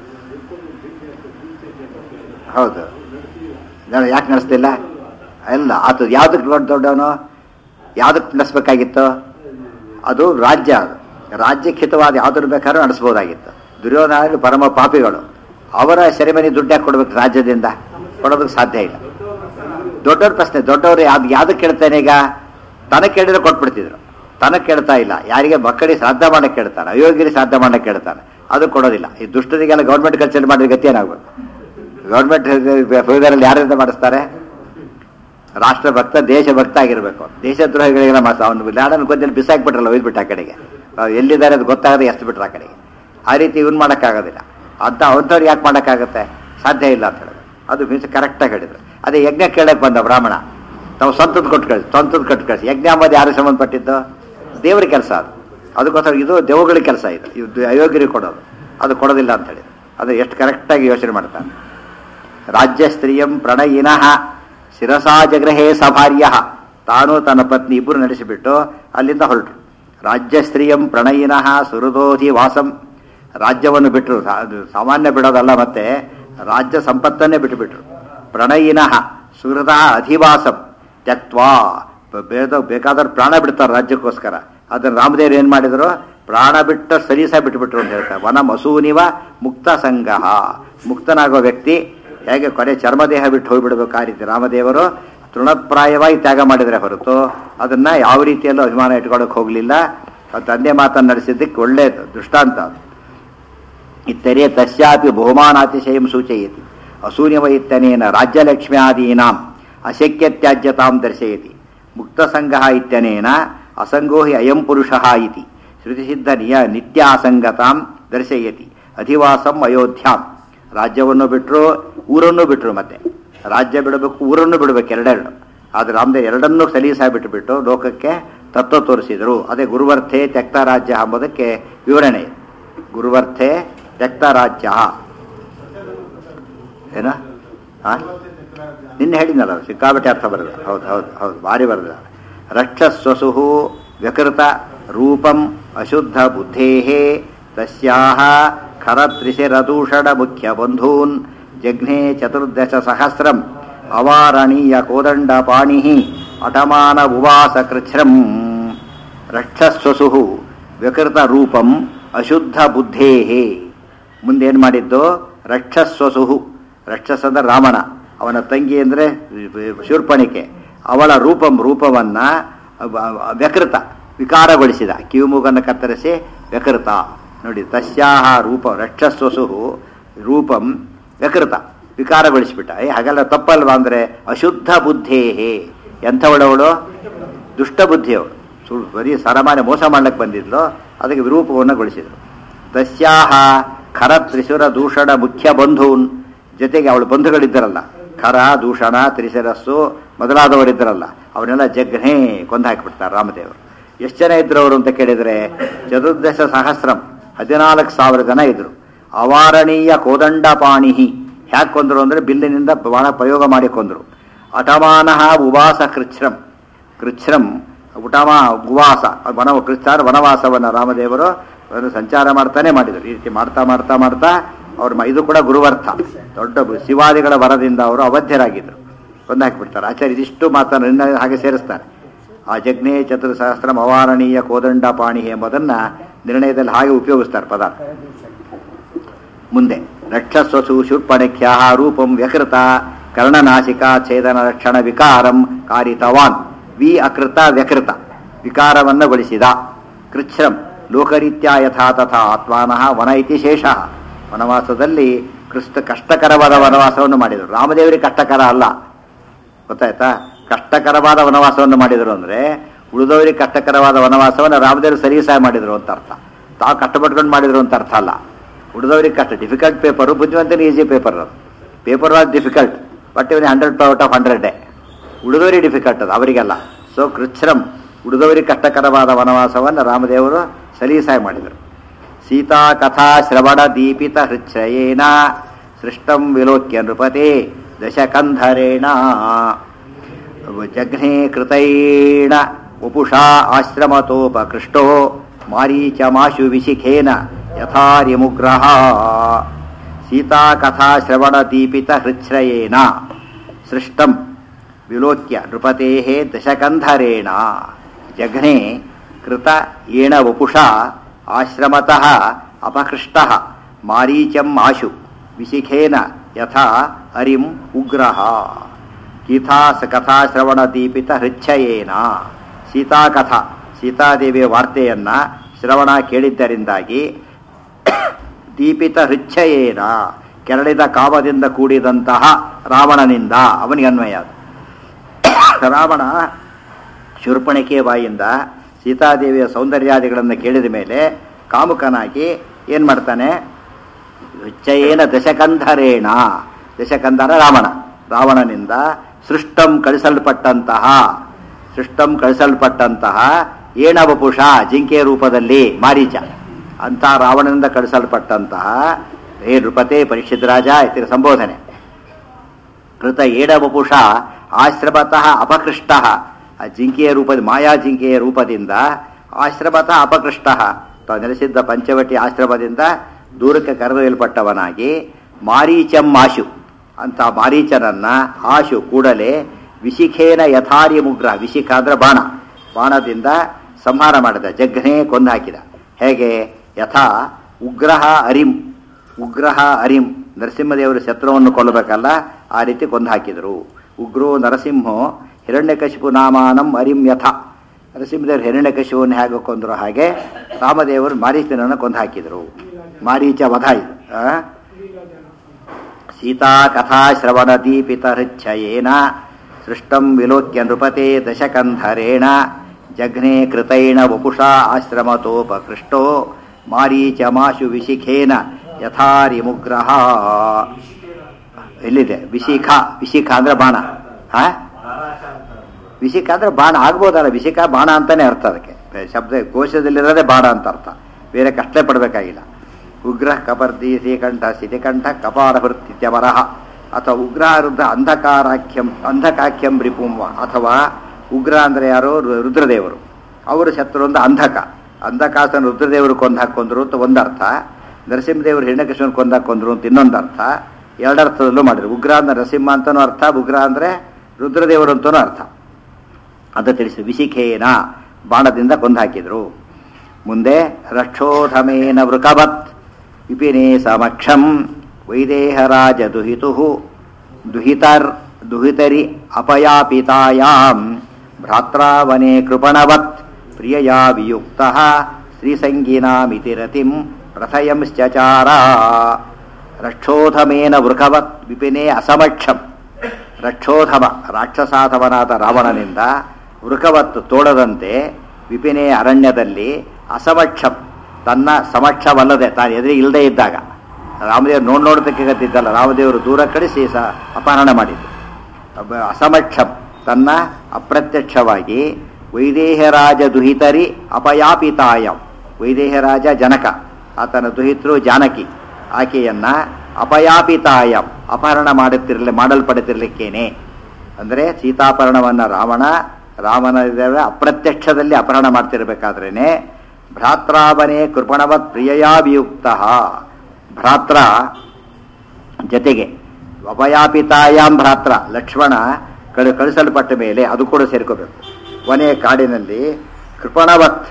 ಹೌದು ನಾನು ಯಾಕೆ ನಡೆಸ್ತಿಲ್ಲ ಇಲ್ಲ ಆತ ಯಾವ್ದಕ್ಕೆ ದೊಡ್ಡ ದೊಡ್ಡವನು ಯಾವ್ದಕ್ಕೆ ನಡೆಸ್ಬೇಕಾಗಿತ್ತು ಅದು ರಾಜ್ಯ ಅದು ರಾಜ್ಯಕ್ಕೆ ಹಿತವಾದ ಯಾವ್ದ್ರ ಬೇಕಾದ್ರೂ ನಡೆಸ್ಬೋದಾಗಿತ್ತು ದುರ್ಯೋಧನ ಪರಮ ಪಾಪಿಗಳು ಅವರ ಸೆರೆಮನಿ ದುಡ್ಡು ಯಾಕೆ ಕೊಡ್ಬೇಕು ರಾಜ್ಯದಿಂದ ಕೊಡೋದಕ್ಕೆ ಸಾಧ್ಯ ಇಲ್ಲ ದೊಡ್ಡವ್ರ ಪ್ರಶ್ನೆ ದೊಡ್ಡವರು ಯಾವ್ದು ಯಾವ್ದಕ್ಕೆ ಕೇಳ್ತಾನೆ ಈಗ ತನಗೆ ಕೇಳಿದ್ರೆ ಕೊಟ್ಬಿಡ್ತಿದ್ರು ತನಗೆ ಕೇಳ್ತಾ ಇಲ್ಲ ಯಾರಿಗೆ ಮಕ್ಕಳಿಗೆ ಶ್ರಾದ್ದ ಮಾಡಕ್ಕೆ ಕೇಳ್ತಾನೆ ಅಯೋಗ್ಯರಿಗೆ ಶ್ರಾದ್ದ ಮಾಡಕ್ಕೆ ಕೇಳ್ತಾನೆ ಅದು ಕೊಡೋದಿಲ್ಲ ಈ ದುಷ್ಟರಿಗೆಲ್ಲ ಗೌರ್ಮೆಂಟ್ ಕಚೇರಿ ಮಾಡಿದ ಗತಿ ಏನಾಗ್ಬೇಕು ಗೌರ್ಮೆಂಟ್ ಫೈದರಲ್ಲಿ ಯಾರಿಂದ ಮಾಡಿಸ್ತಾರೆ ರಾಷ್ಟ್ರಭಕ್ತ ದೇಶಭಕ್ತ ಆಗಿರ್ಬೇಕು ದೇಶದ್ರೋಹಿಗಳಿಗೆಲ್ಲ ಮಾಸ ಅವನು ಲ್ಯಾಡನ್ ಕೊಂದಲ್ಲಿ ಬಿಸಾಕ್ಬಿಟ್ರಲ್ಲ ಒಯ್ದ್ಬಿಟ್ಟು ಆ ಕಡೆಗೆ ಅವ್ರು ಎಲ್ಲಿದ್ದಾರೆ ಅದು ಗೊತ್ತಾಗದೆ ಎಷ್ಟು ಬಿಟ್ರು ಆ ಕಡೆಗೆ ಆ ರೀತಿ ಇವನ್ ಮಾಡೋಕ್ಕಾಗೋದಿಲ್ಲ ಅಂತ ಅಂಥವ್ರು ಯಾಕೆ ಮಾಡೋಕ್ಕಾಗತ್ತೆ ಸಾಧ್ಯ ಇಲ್ಲ ಅಂತ ಹೇಳಿದ್ರು ಅದು ಮೀನ್ಸ್ ಕರೆಕ್ಟಾಗಿ ಹೇಳಿದ್ರು ಅದೇ ಯಜ್ಞ ಕೇಳಕ್ಕೆ ಬಂದ ಬ್ರಾಹ್ಮಣ ತಾವು ಸ್ವಂತದ ಕೊಟ್ಟು ಕಳಿಸಿ ಸ್ವಂತದ ಕೊಟ್ಟು ಕಳಿಸಿ ಯಜ್ಞ ಅಂಬೋದು ಯಾರಿಗೆ ಸಂಬಂಧಪಟ್ಟಿದ್ದು ದೇವ್ರ ಕೆಲಸ ಅದು ಅದಕ್ಕೋಸ್ಕರ ಇದು ದೇವಗಳ ಕೆಲಸ ಇದು ಇದು ಅಯೋಗ್ಯರಿಗೆ ಕೊಡೋದು ಅದು ಕೊಡೋದಿಲ್ಲ ಅಂತ ಹೇಳಿ ಅದು ಎಷ್ಟು ಕರೆಕ್ಟಾಗಿ ಯೋಚನೆ ಮಾಡ್ತಾನೆ ರಾಜ್ಯ ಸ್ತ್ರೀಯಂ ಪ್ರಣಯಿನಃ ಶಿರಸಾ ಜಗ್ರಹೇ ಸಭಾರ್ಯ ತಾನು ತನ್ನ ಪತ್ನಿ ಇಬ್ಬರು ನಡೆಸಿಬಿಟ್ಟು ಅಲ್ಲಿಂದ ಹೊರಟರು ರಾಜ್ಯ ಸ್ತ್ರೀಯಂ ಪ್ರಣಯಿನಃ ಸುಹೃದೋಧಿ ವಾಸಂ ರಾಜ್ಯವನ್ನು ಬಿಟ್ಟರು ಸಾ- ಅದು ಸಾಮಾನ್ಯ ಬಿಡೋದಲ್ಲ ಮತ್ತೆ ರಾಜ್ಯ ಸಂಪತ್ತನ್ನೇ ಬಿಟ್ಟುಬಿಟ್ರು ಪ್ರಣಯಿನಃ ಸುಹೃದ ಅಧಿವಾಸಂ ತ್ಯಕ್ವಾ ಬೇದ ಬೇಕಾದ್ರೆ ಪ್ರಾಣ ಬಿಡ್ತಾರೆ ರಾಜ್ಯಕ್ಕೋಸ್ಕರ ಅದನ್ನ ರಾಮದೇವ್ರು ಏನ್ ಮಾಡಿದ್ರು ಪ್ರಾಣ ಬಿಟ್ಟ ಸರೀಸ ಬಿಟ್ಟುಬಿಟ್ರು ಅಂತ ಹೇಳ್ತಾರೆ ವನ ಮಸೂನಿವ ಮುಕ್ತ ಸಂಗಹ ಮುಕ್ತನಾಗೋ ವ್ಯಕ್ತಿ ಹೇಗೆ ಕೊನೆ ಚರ್ಮದೇಹ ಬಿಟ್ಟು ಹೋಗ್ಬಿಡ್ಬೇಕು ಆ ರೀತಿ ರಾಮದೇವರು ತೃಣಪ್ರಾಯವಾಗಿ ತ್ಯಾಗ ಮಾಡಿದರೆ ಹೊರತು ಅದನ್ನ ಯಾವ ರೀತಿಯಲ್ಲೂ ಅಭಿಮಾನ ಇಟ್ಕೊಳಕ್ ಹೋಗ್ಲಿಲ್ಲ ಆ ತಂದೆ ಮಾತನ್ನು ನಡೆಸಿದ್ದಕ್ಕೆ ಒಳ್ಳೆ ದೃಷ್ಟಾಂತ ಅದು ಇತ್ತರೇ ತಸ್ಯಾಪಿ ಬಹುಮಾನಾತಿಶಯಂ ಸೂಚಯತಿ ಅಸೂನ್ಯವೈತ್ತನೇನ ರಾಜ್ಯಲಕ್ಷ್ಮ್ಯಾದೀನಾಂ ಅಶಕ್ಯತ್ಯಾಜ್ಯತಾಂ ದರ್ಶಯತಿ ಮುಕ್ತಸಂಗಃ ಇತ್ಯನೇನ ಅಸಂಗೋ ಹಿ ಅಯಂ ಪುರುಷಃ ಇತಿ ಶ್ರುತಿಸಿದ್ಧ ನಿಯ ನಿತ್ಯಾಸಂಗತಾಂ ದರ್ಶಯತಿ ಅಧಿವಾಸಂ ಅಯೋಧ್ಯಾಂ ರಾಜ್ಯವನ್ನು ಬಿಟ್ಟರು ಊರನ್ನು ಬಿಟ್ಟರು ಮತ್ತೆ ರಾಜ್ಯ ಬಿಡಬೇಕು ಊರನ್ನು ಬಿಡಬೇಕು ಎರಡೆರಡು ಆದ್ರೆ ರಾಮದೇವ್ ಎರಡನ್ನೂ ಸಲೀಸಾಗಿ ಬಿಟ್ಟುಬಿಟ್ಟು ಲೋಕಕ್ಕೆ ತತ್ವ ತೋರಿಸಿದರು ಅದೇ ಗುರುವರ್ಥೆ ತ್ಯಕ್ತ ರಾಜ್ಯ ಎಂಬುದಕ್ಕೆ ವಿವರಣೆ ಇದೆ. ಗುರುವರ್ಥೆ ತ್ಯಕ್ತ ರಾಜ್ಯ ಏನ ಆ? ನಿನ್ನೆ ಹೇಳಿದ್ನಲ್ಲ ಅದು ಸಿಕ್ಕಾಬಟ್ಟೆ ಅರ್ಥ ಬರೆದ ಹೌದು ಹೌದು ಹೌದು ಭಾರಿ ಬರೆದ ರಕ್ಷಸ್ವಸು ವ್ಯಕೃತ ರೂಪಂ ಅಶುದ್ಧ ಬುದ್ಧೇ ತಸ್ಯಾಹ ಖರತ್ರಿಶಿರದೂಷಣ ಮುಖ್ಯ ಬಂಧೂನ್ ಜಘ್ನೆ ಚತುರ್ದಶ ಸಹಸ್ರಂ ಅವಾರಣೀಯ ಕೋದಂಡ ಪಾಣಿ ಅಟಮಾನ ಉವಾಸ ಕೃಚ್ಛ್ರಂ ರಕ್ಷಸ್ವಸು ವ್ಯಕೃತ ರೂಪಂ ಅಶುದ್ಧ ಬುದ್ಧೇ ಮುಂದೇನು ಮಾಡಿದ್ದು ರಕ್ಷಸ್ವಸುಹು ರಕ್ಷಸ್ ಅಂದ್ರೆ ರಾಮಣ ಅವನ ತಂಗಿ ಅಂದ್ರೆ ಶೂರ್ಪಣಿಕೆ ಅವಳ ರೂಪಂ ರೂಪವನ್ನ ಅಬ- ಅಬ- ವ್ಯಕೃತ ವಿಕಾರಗೊಳಿಸಿದ ಕಿವಿಮೂಗನ್ನು ಕತ್ತರಿಸಿ ವ್ಯಕೃತ ನೋಡಿ ತಸ್ಯಾಹ ರೂಪ ರಕ್ಷಸ್ವಸು ರೂಪಂ ವ್ಯಕೃತ ವಿಕಾರಗೊಳಿಸಿಬಿಟ್ಟ ಏ ಹಾಗೆಲ್ಲ ತಪ್ಪಲ್ವಾ ಅಂದರೆ ಅಶುದ್ಧ ಬುದ್ಧೇಹೇ ಎಂಥವಳವಳು ದುಷ್ಟ ಬುದ್ಧಿಯವಳು ಸುಳ್ಳು ಬರೀ ಸರಮಾನ್ಯ ಮೋಸ ಮಾಡ್ಲಿಕ್ಕೆ ಬಂದಿದ್ಲು ಅದಕ್ಕೆ ವಿರೂಪವನ್ನು ಗೊಳಿಸಿದ್ರು ತಸ್ಯಾಹ ಖರ ತ್ರಿಶುರ ದೂಷಣ ಮುಖ್ಯ ಬಂಧೂನ್ ಜೊತೆಗೆ ಅವಳ ಬಂಧುಗಳಿದ್ದರಲ್ಲ ಖರ ದೂಷಣ ತ್ರಿಶರಸ್ಸು ಮೊದಲಾದವರಿದ್ದರಲ್ಲ ಅವನ್ನೆಲ್ಲ ಜಗ್ನೇ ಕೊಂದು ಹಾಕಿಬಿಡ್ತಾರೆ ರಾಮದೇವರು ಎಷ್ಟು ಜನ ಇದ್ರು ಅವರು ಅಂತ ಕೇಳಿದರೆ ಚತುರ್ದಶ ಸಹಸ್ರಂ ಹದಿನಾಲ್ಕು ಸಾವಿರ ಜನ ಇದ್ರು ಅವಾರಣೀಯ ಕೋದಂಡಪಾಣಿಹಿ ಹ್ಯಾಕ್ ಕೊಂದರು ಅಂದರೆ ಬಿಲ್ಲಿನಿಂದ ಬಾಣ ಪ್ರಯೋಗ ಮಾಡಿ ಕೊಂದರು ಅಟಮಾನಃ ಉವಾಸ ಕೃಚ್ಛ್ರಂ ಕೃಚ್ಛ್ರಂ ಉಟಮ ಉವಾಸ ವನ ಕೃಚ್ಛಾರ ವನವಾಸವನ್ನು ರಾಮದೇವರು ಅವರು ಸಂಚಾರ ಮಾಡ್ತಾನೆ ಮಾಡಿದರು ಈ ರೀತಿ ಮಾಡ್ತಾ ಮಾಡ್ತಾ ಮಾಡ್ತಾ ಅವ್ರ ಮ- ಇದು ಕೂಡ ಗುರುವರ್ಥ ದೊಡ್ಡ ಬು- ಶಿವಾದಿಗಳ ವರದಿಂದ ಅವರು ಅವಧ್ಯರಾಗಿದ್ದರು ಕೊಂದು ಹಾಕಿಬಿಡ್ತಾರೆ ಆಚಾರ್ಯ ಇದಿಷ್ಟು ಮಾತನ್ನು ಇನ್ನ ಹಾಗೆ ಸೇರಿಸ್ತಾರೆ ಆ ಜಗ್ನೇ ಚತುರ್ಸಹಸ್ರಂ ಅವಾರಣೀಯ ಕೋದಂಡ ಪಾಣಿ ಎಂಬುದನ್ನು ನಿರ್ಣಯದಲ್ಲಿ ಹಾಗೆ ಉಪಯೋಗಿಸ್ತಾರೆ ಪದ ಮುಂದೆ ರಕ್ಷಸ್ವಸು ಶೂರ್ಪಣಖ್ಯ ರೂಪಂ ವ್ಯಕೃತ ಕರ್ಣನಾಶಿಕ ಛೇದನ ರಕ್ಷಣ ವಿಕಾರಂ ಕಾರಿತವಾನ್ ವಿ ಅಕೃತ ವ್ಯಕೃತ ವಿಕಾರವನ್ನು ಗೊಳಿಸಿದ ಕೃಚ್ಛ್ರಂ ಲೋಕರೀತ್ಯ ಯಥಾ ತಥಾ ಆತ್ಮಾನಃ ವನ ಇತಿ ಶೇಷ ವನವಾಸದಲ್ಲಿ ಕೃಷ್ಣ ಕಷ್ಟಕರವಾದ ವನವಾಸವನ್ನು ಮಾಡಿದರು ರಾಮದೇವರಿಗೆ ಕಷ್ಟಕರ ಅಲ್ಲ ಗೊತ್ತಾಯ್ತಾ ಕಷ್ಟಕರವಾದ ವನವಾಸವನ್ನು ಮಾಡಿದರು ಅಂದರೆ ಉಳಿದವರಿಗೆ ಕಷ್ಟಕರವಾದ ವನವಾಸವನ್ನು ರಾಮದೇವರು ಸರಿ ಸಹ ಮಾಡಿದರು ಅಂತ ಅರ್ಥ ತಾವು ಕಷ್ಟಪಟ್ಕೊಂಡು ಮಾಡಿದ್ರು ಅಂತ ಅರ್ಥ ಅಲ್ಲ ಉಳಿದವರಿಗೆ ಕಷ್ಟ ಡಿಫಿಕಲ್ಟ್ ಪೇಪರು ಬುದ್ಧಿವಂತನ ಈಸಿ ಪೇಪರ್ ಅದು paper was difficult but even hundred out of hundred ಉಳಿದವರಿಗೆ ಡಿಫಿಕಲ್ಟ್ ಅದು ಅವರಿಗೆಲ್ಲ ಸೊ ಕೃಚ್ಛ್ರಂ ಉಳಿದವರಿಗೆ ಕಷ್ಟಕರವಾದ ವನವಾಸವನ್ನು ರಾಮದೇವರು ಸಲೀಸಾಗಿ ಮಾಡಿದರು ಸೀತಾ ಕಥಾ ಶ್ರವಣ ದೀಪಿತ ಹೃಚ್ಛಯೇನ ಸೃಷ್ಟಂ ವಿಲೋಕ್ಯ ನೃಪತೆ ದಶಕಂಧರೇಣ ಜಘ್ನೆ ಕೃತೈಣ ಉಪುಷಾ ಆಶ್ರಮತೋಪಕೃಷ್ಟೋ ಮಾರೀಚಮಾಶು ವಿಶಿಖೇನ ಯಥಾರ್ಯಮುಗ್ರಹ ಸೀತಾ ಕಥಾ ಶ್ರವಣ ದೀಪಿತ ಹೃಚ್ಛ್ರಯೇನ ಸೃಷ್ಟಂ ವಿಲೋಕ್ಯ ನೃಪತೆ ದಶಕಂಧರೇಣ ಜಘ್ನೆ ಕೃತ ಏಣ ವಪುಷಾ ಆಶ್ರಮತಃ ಅಪಕೃಷ್ಟ ಮಾರೀಚಂ ಆಶು ವಿಶಿಖೇನ ಯಥಾ ಹರಿಂ ಉಗ್ರಹ ಗೀತಾ ಕಥಾ ಶ್ರವಣ ದೀಪಿತ ಹೃಚ್ಛಯೇನ ಸೀತಾಕಥಾ ಸೀತಾದೇವಿಯ ವಾರ್ತೆಯನ್ನ ಶ್ರವಣ ಕೇಳಿದ್ದರಿಂದಾಗಿ ದೀಪಿತ ಹೃಚ್ಛಯೇನ ಕೆರಳಿದ ಕಾಮದಿಂದ ಕೂಡಿದಂತಹ ರಾವಣನಿಂದ ಅವನಿಗೆ ಅನ್ವಯ ಅದು ರಾವಣ ಶೂರ್ಪಣಿಕೆ ಬಾಯಿಂದ ಸೀತಾದೇವಿಯ ಸೌಂದರ್ಯಾದಿಗಳನ್ನು ಕೇಳಿದ ಮೇಲೆ ಕಾಮುಕನಾಗಿ ಏನು ಮಾಡ್ತಾನೆ ಹೃಚ್ಛಯೇನ ದಶಕಂಧರೇಣ ದಶಕಂಧರ ರಾವಣ ರಾವಣನಿಂದ ಸೃಷ್ಟಂ ಕಳಿಸಲ್ಪಟ್ಟಂತಹ ಸೃಷ್ಟಂ ಕಳಿಸಲ್ಪಟ್ಟಂತಹ ಏಣವಪುಷ ಜಿಂಕೆಯ ರೂಪದಲ್ಲಿ ಮಾರೀಚ ಅಂತ ರಾವಣನಿಂದ ಕಳಿಸಲ್ಪಟ್ಟಂತಹ ಹೇ ನೃಪತೆ ಪರೀಕ್ಷಿತ್ ರಾಜ ಇತರ ಸಂಬೋಧನೆ ಕೃತ ಏಡವಪುಷ ಆಶ್ರಮತಃ ಅಪಕೃಷ್ಟ ಆ ಜಿಂಕೆಯ ರೂಪದ ಮಾಯಾ ಜಿಂಕೆಯ ರೂಪದಿಂದ ಆಶ್ರಮತಃ ಅಪಕೃಷ್ಟ ತಾವು ನೆಲೆಸಿದ್ದ ಪಂಚವಟಿ ಆಶ್ರಮದಿಂದ ದೂರಕ್ಕೆ ಕರೆದೊಯ್ಯಲ್ಪಟ್ಟವನಾಗಿ ಮಾರೀಚಂ ಆಶು ಅಂತ ಮಾರೀಚನನ್ನ ಆಶು ಕೂಡಲೇ ವಿಶಿಖೇನ ಯಥಾರ್ಯ ಮುಗ್ರ ವಿಶಿಖ ಅಂದ್ರೆ ಬಾಣ ಬಾಣದಿಂದ ಸಂಹಾರ ಮಾಡಿದ ಜಘ್ನೆ ಕೊಂದು ಹಾಕಿದ ಹೇಗೆ ಯಥಾ ಉಗ್ರಹ ಅರಿಂ ಉಗ್ರಹ ಅರಿಂ ನರಸಿಂಹದೇವರು ಶತ್ರುವನ್ನು ಕೊಲ್ಲಬೇಕಲ್ಲ ಆ ರೀತಿ ಕೊಂದು ಹಾಕಿದರು ಉಗ್ರೋ ನರಸಿಂಹೋ ಹಿರಣ್ಯಕಶಿಪು ನಾಮಾನಂ ಅರಿಂ ಯಥ ನರಸಿಂಹದೇವರು ಹಿರಣ್ಯಕಶಿಪುವನ್ನು ಹೇಗೆ ಕೊಂದರು ಹಾಗೆ ರಾಮದೇವರು ಮಾರೀಚನನ್ನು ಕೊಂದು ಹಾಕಿದರು ಮಾರೀಚ ವಧ ಇದು ಆ? ಸೀತಾ ಕಥಾ ಶ್ರವಣ ದೀಪಿತ ಹೃಚ್ಛಯೇನ ಸೃಷ್ಟಂ ವಿಲೋಕ್ಯ ನೃಪತೆ ದಶಕಂಧರೇಣ ಜಘ್ನೆ ಕೃತೈಣ ವಪುಷಾ ಆಶ್ರಮತೋಪಕೃಷ್ಟೋ ಮಾರೀಚಮಾಶು ವಿಶಿಖೇನ ಯಥಾರಿಮುಗ್ರಹ ಎಲ್ಲಿದೆ ವಿಶಿಖ ವಿಶಿಖ ಅಂದ್ರೆ ಬಾಣ ಹಾ ವಿಶಿಖ ಅಂದ್ರೆ ಬಾಣ ಆಗ್ಬೋದಲ್ಲ ವಿಶಿಖ ಬಾಣ ಅಂತಾನೆ ಅರ್ಥ ಅದಕ್ಕೆ ಶಬ್ದ ಕೋಶದಲ್ಲಿರೋದೇ ಬಾಣ ಅಂತ ಅರ್ಥ ಬೇರೆ ಕಷ್ಟ ಪಡಬೇಕಾಗಿಲ್ಲ ಉಗ್ರ ಕಪರ್ದಿ ಶ್ರೀಕಂಠ ಸ್ಥಿತಿಕಂಠ ಕಪಾಲ ವೃತ್ತಿತ್ಯವರಹ ಅಥವಾ ಉಗ್ರ ರುದ್ರ ಅಂಧಕಾರಾಖ್ಯಂ ಅಂಧಕಾಖ್ಯಂ ರಿಪುಂವ ಅಥವಾ ಉಗ್ರ ಅಂದ್ರೆ ಯಾರು ರು- ರುದ್ರದೇವರು ಅವರು ಶತ್ರು ಒಂದು ಅಂಧಕ ಅಂಧಕಾಸನ ರುದ್ರದೇವರು ಕೊಂದು ಹಾಕೊಂಡ್ರು ಅಂತ ಒಂದರ್ಥ ನರಸಿಂಹದೇವರು ಹಿರಣ್ಯಕೃಷ್ಣನ್ ಕೊಂದು ಹಾಕೊಂಡ್ರು ಅಂತ ಇನ್ನೊಂದು ಅರ್ಥ ಎರಡರ್ಥದಲ್ಲೂ ಮಾಡಿದ್ರು ಉಗ್ರ ಅಂದ್ರೆ ನರಸಿಂಹ ಅಂತನೂ ಅರ್ಥ ಉಗ್ರ ಅಂದ್ರೆ ರುದ್ರದೇವರು ಅಂತನೂ ಅರ್ಥ ಅಂತ ತಿಳಿಸಿ ವಿಶಿಖೇನ ಬಾಣದಿಂದ ಕೊಂದು ಹಾಕಿದ್ರು ಮುಂದೆ ರಕ್ಷೋಧಮೇನ ವೃಕವತ್ ವಿಪಿನೇ ಸಮಕ್ಷಂ ವೈದೇಹರಾಜ ದುಹಿತು ದುಹಿತರ್ ದುಹಿತರಿ ಅಪಯಾಪಿತಾಯಾಂ ಭ್ರಾತ್ರಾವನೆ ಕೃಪಣವತ್ ಪ್ರಿಯಯಾ ವಿಯುಕ್ತ ಶ್ರೀಸಂಗೀನಾಮಿತಿ ರತಿಂ ಪ್ರಥಯಂಶ್ಚಚಾರ ರಕ್ಷೋಧಮೇನ ವೃಕವತ್ ವಿಪಿನೇ ಅಸಮಕ್ಷಂ ರಕ್ಷೋಧಮ ರಾಕ್ಷಸಾಧವನಾದ ರಾವಣನಿಂದ ವೃಕವತ್ತು ತೋಡದಂತೆ ವಿಪಿನೇ ಅರಣ್ಯದಲ್ಲಿ ಅಸಮಕ್ಷಂ ತನ್ನ ಸಮಕ್ಷವಲ್ಲದೆ ತಾನು ಎದುರಿಗೆ ಇಲ್ಲದೆ ಇದ್ದಾಗ ರಾಮದೇವರು ನೋಡ್ ನೋಡೋದಕ್ಕೆ ಗತ್ತಿದ್ದಲ್ಲ ರಾಮದೇವರು ದೂರ ಕಳಿಸಿ ಸ ಅಪಹರಣ ಮಾಡಿದ್ದು ಒಬ್ಬ ಅಸಮಕ್ಷಂ ತನ್ನ ಅಪ್ರತ್ಯಕ್ಷವಾಗಿ ವೈದೇಹರಾಜ ದುಹಿತರಿ ಅಪಯಾಪಿತಾಯಂ ವೈದೇಹರಾಜ ಜನಕ ಆತನ ದುಹಿತರು ಜಾನಕಿ ಆಕೆಯನ್ನ ಅಪಯಾಪಿತಾಯಂ ಅಪಹರಣ ಮಾಡುತ್ತಿರಲಿ ಮಾಡಲ್ಪಡುತ್ತಿರಲಿಕ್ಕೇನೆ ಅಂದರೆ ಸೀತಾಪಹರಣವನ್ನ ರಾವಣ ರಾಮನ ಇದರ ಅಪ್ರತ್ಯಕ್ಷದಲ್ಲಿ ಅಪಹರಣ ಮಾಡ್ತಿರ್ಬೇಕಾದ್ರೇನೆ ಭ್ರಾತ್ರಾವನೆ ಕೃಪಣವತ್ ಪ್ರಿಯಯಾಭಿಯುಕ್ತ ಭ್ರಾತ್ರ ಜತೆಗೆ ಅಪಯಾಪಿತಾಯಾಂ ಭ್ರಾತ್ರ ಲಕ್ಷ್ಮಣ ಕಳು ಕಳಿಸಲ್ಪಟ್ಟ ಮೇಲೆ ಅದು ಕೂಡ ಸೇರ್ಕೋಬೇಕು ಕೊನೆಯ ಕಾಡಿನಲ್ಲಿ ಕೃಪಣವತ್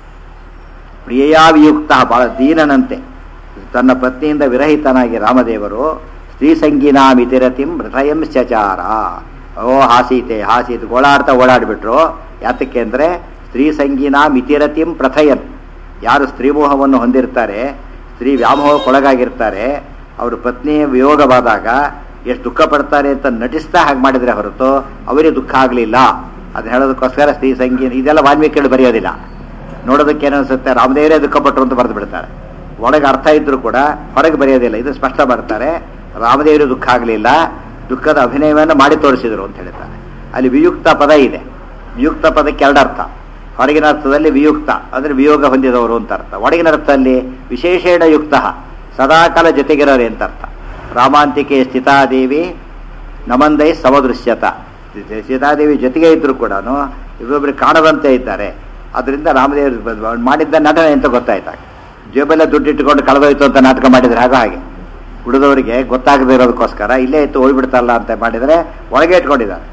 ಪ್ರಿಯಾವಿಯುಕ್ತ ಬಹಳ ದೀನನಂತೆ ತನ್ನ ಪತ್ನಿಯಿಂದ ವಿರಹಿತನಾಗಿ ರಾಮದೇವರು ಸ್ತ್ರೀಸಂಗೀನಾಮಿತಿರತಿಂ ಹೃದಯಂ ಶಚಾರ ಓ ಹಾಸೀತೆ ಹಾಸೀತೆ ಓಡಾಡ್ತಾ ಓಡಾಡ್ಬಿಟ್ರು ಯಾತಕ್ಕೆ ಅಂದರೆ ಸ್ತ್ರೀಸಂಗೀನ ಮಿತಿರತಿಂ ಪ್ರಥಯನ್ ಯಾರು ಸ್ತ್ರೀಮೋಹವನ್ನು ಹೊಂದಿರ್ತಾರೆ ಸ್ತ್ರೀ ವ್ಯಾಮೋಹಕ್ಕೊಳಗಾಗಿರ್ತಾರೆ ಅವರು ಪತ್ನಿ ವಿಯೋಗವಾದಾಗ ಎಷ್ಟು ದುಃಖ ಪಡ್ತಾರೆ ಅಂತ ನಟಿಸ್ತಾ ಹಾಗೆ ಮಾಡಿದ್ರೆ ಹೊರತು ಅವರಿಗೆ ದುಃಖ ಆಗಲಿಲ್ಲ ಅದನ್ನ ಹೇಳೋದಕ್ಕೋಸ್ಕರ ಸ್ತ್ರೀ ಸಂಗೀತ ಇದೆಲ್ಲ ವಾಲ್ಮೀಕಿಗಳು ಬರೆಯೋದಿಲ್ಲ ನೋಡೋದಕ್ಕೆ ಏನನ್ಸುತ್ತೆ ರಾಮದೇವರೇ ದುಃಖಪಟ್ಟರು ಅಂತ ಬರೆದು ಬಿಡ್ತಾರೆ ಒಳಗೆ ಅರ್ಥ ಇದ್ರೂ ಕೂಡ ಹೊರಗೆ ಬರೆಯೋದಿಲ್ಲ ಇದು ಸ್ಪಷ್ಟ ಬರ್ತಾರೆ ರಾಮದೇವರು ದುಃಖ ಆಗಲಿಲ್ಲ ದುಃಖದ ಅಭಿನಯವನ್ನು ಮಾಡಿ ತೋರಿಸಿದರು ಅಂತ ಹೇಳ್ತಾರೆ ಅಲ್ಲಿ ವಿಯುಕ್ತ ಪದ ಇದೆ ವಿಯುಕ್ತ ಪದಕ್ಕೆ ಎರಡು ಅರ್ಥ ಹೊರಗಿನ ಅರ್ಥದಲ್ಲಿ ವಿಯುಕ್ತ ಅಂದರೆ ವಿಯೋಗ ಹೊಂದಿದವರು ಅಂತ ಅರ್ಥ ಒಳಗಿನ ಅರ್ಥದಲ್ಲಿ ವಿಶೇಷೇಣ ಯುಕ್ತ ಸದಾಕಾಲ ಜೊತೆಗಿರೋರೆ ಅಂತ ಅರ್ಥ ರಾಮಾಂತಿಕೆ ಸ್ಥಿತಾದೇವಿ ನಮಂದೈ ಸಮದೃಶ್ಯತ ಸೀತಾದೇವಿ ಜೊತೆಗೆ ಇದ್ರು ಕೂಡ ಇವರೊಬ್ಬರು ಕಾಣದಂತೆ ಇದ್ದಾರೆ ಅದರಿಂದ ರಾಮದೇವರು ಮಾಡಿದ್ದ ನಟನೆ ಅಂತ ಗೊತ್ತಾಯ್ತಾಗ ಜೇಬೆಲ್ಲ ದುಡ್ಡು ಇಟ್ಟುಕೊಂಡು ಕಳೆದೋಯ್ತು ಅಂತ ನಾಟಕ ಮಾಡಿದ್ರೆ ಆಗ ಹಾಗೆ ಉಳಿದವರಿಗೆ ಗೊತ್ತಾಗದೇ ಇರೋದಕ್ಕೋಸ್ಕರ ಇಲ್ಲೇ ಇತ್ತು ಹೋಗ್ಬಿಡ್ತಲ್ಲ ಅಂತ ಮಾಡಿದರೆ ಒಳಗೆ ಇಟ್ಕೊಂಡಿದ್ದಾರೆ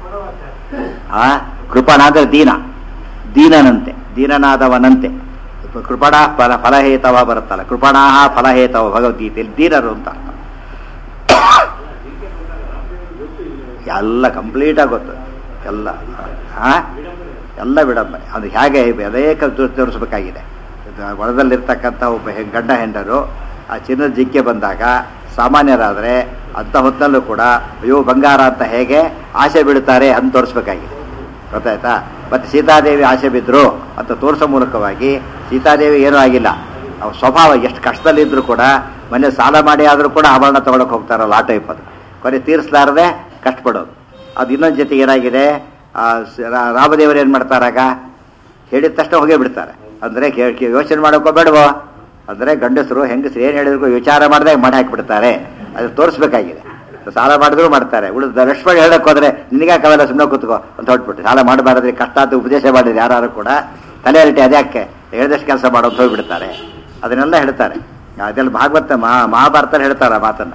ಆ ಕೃಪಣ ಅಂದ್ರೆ ದೀನ ದೀನನಂತೆ ದೀನನಾದವನಂತೆ ಕೃಪಣ ಫಲ ಫಲಹೇತವ ಬರುತ್ತಲ್ಲ ಕೃಪಣಾಹ ಫಲಹೇತವ ಭಗವದ್ಗೀತೆಯಲ್ಲಿ ದೀನರು ಅಂತ ಅರ್ಥ ಎಲ್ಲ ಕಂಪ್ಲೀಟಾಗಿ ಗೊತ್ತು ಎಲ್ಲ ಹಾ ಎಲ್ಲ ಬಿಡಂಬರಿ ಅದು ಹೇಗೆ ಅನೇಕ ತೋರಿಸ್ಬೇಕಾಗಿದೆ ಹೊಲದಲ್ಲಿರ್ತಕ್ಕಂಥ ಒಬ್ಬ ಹೆ- ಗಂಡ ಹೆಂಡರು ಆ ಚಿನ್ನದ ಜಿಕ್ಕೆ ಬಂದಾಗ ಸಾಮಾನ್ಯರಾದರೆ ಅಂಥ ಹೊತ್ತಲ್ಲೂ ಕೂಡ ಅಯ್ಯೋ ಬಂಗಾರ ಅಂತ ಹೇಗೆ ಆಸೆ ಬಿಡುತ್ತಾರೆ ಅಂತ ತೋರಿಸ್ಬೇಕಾಗಿದೆ ಗೊತ್ತಾಯ್ತಾ ಮತ್ತೆ ಸೀತಾದೇವಿ ಆಸೆ ಬಿದ್ದರು ಅಂತ ತೋರಿಸೋ ಮೂಲಕವಾಗಿ ಸೀತಾದೇವಿ ಏನೂ ಆಗಿಲ್ಲ ಅವ್ರ ಸ್ವಭಾವ ಎಷ್ಟು ಕಷ್ಟದಲ್ಲಿದ್ದರೂ ಕೂಡ ಮನೆ ಸಾಲ ಮಾಡಿ ಆದರೂ ಕೂಡ ಆಭರಣ ತಗೊಳಕ್ ಹೋಗ್ತಾರಲ್ಲ ಆ ಟೈಪ್ ಅದು ಕೊನೆ ತೀರಿಸ್ಲಾರದೆ ಕಷ್ಟಪಡೋದು ಅದು ಇನ್ನೊಂದು ಜೊತೆ ಏನಾಗಿದೆ ಆ ಸ- ರಾ- ರಾಮದೇವರು ಏನು ಮಾಡ್ತಾರಾಗ ಹೇಳಿದ ತಕ್ಷಣ ಹೋಗೇ ಬಿಡ್ತಾರೆ ಅಂದರೆ ಯೋಚನೆ ಮಾಡೋಕೋ ಬೇಡವೋ ಅಂದರೆ ಗಂಡಸರು ಹೆಂಗಸರು ಏನು ಹೇಳಿದ್ರು ವಿಚಾರ ಮಾಡದೆ ಮಾಡಿ ಹಾಕಿಬಿಡ್ತಾರೆ ಅದು ತೋರಿಸ್ಬೇಕಾಗಿದೆ ಸಾಲ ಮಾಡಿದ್ರು ಮಾಡ್ತಾರೆ ಉಳಿದ ಲಕ್ಷ್ಮಣ ಹೇಳಕ್ ಹೋದ್ರೆ ನಿನಗೆ ಅವೆಲ್ಲ ಸುಮ್ಮನೆ ಕೂತ್ಕೋ ಅಂತ ಹೊಟ್ಬಿಟ್ಟು ಸಾಲ ಮಾಡಬಾರದ್ರೆ ಕಷ್ಟ ಅಂತ ಉಪದೇಶ ಮಾಡಿದ್ರೆ ಯಾರು ಕೂಡ ತಲೆ ಅರಟಿ ಅದ್ಯಾಕೆ ಹೇಳಿದಷ್ಟು ಕೆಲಸ ಮಾಡೋ ಅಂತ ಹೋಗ್ಬಿಡ್ತಾರೆ ಅದನ್ನೆಲ್ಲ ಹೇಳ್ತಾರೆ ಅದೆಲ್ಲ ಭಾಗವತ ಮಹಾ ಮಹಾಭಾರತ ಹೇಳ್ತಾರ ಮಾತನ್ನ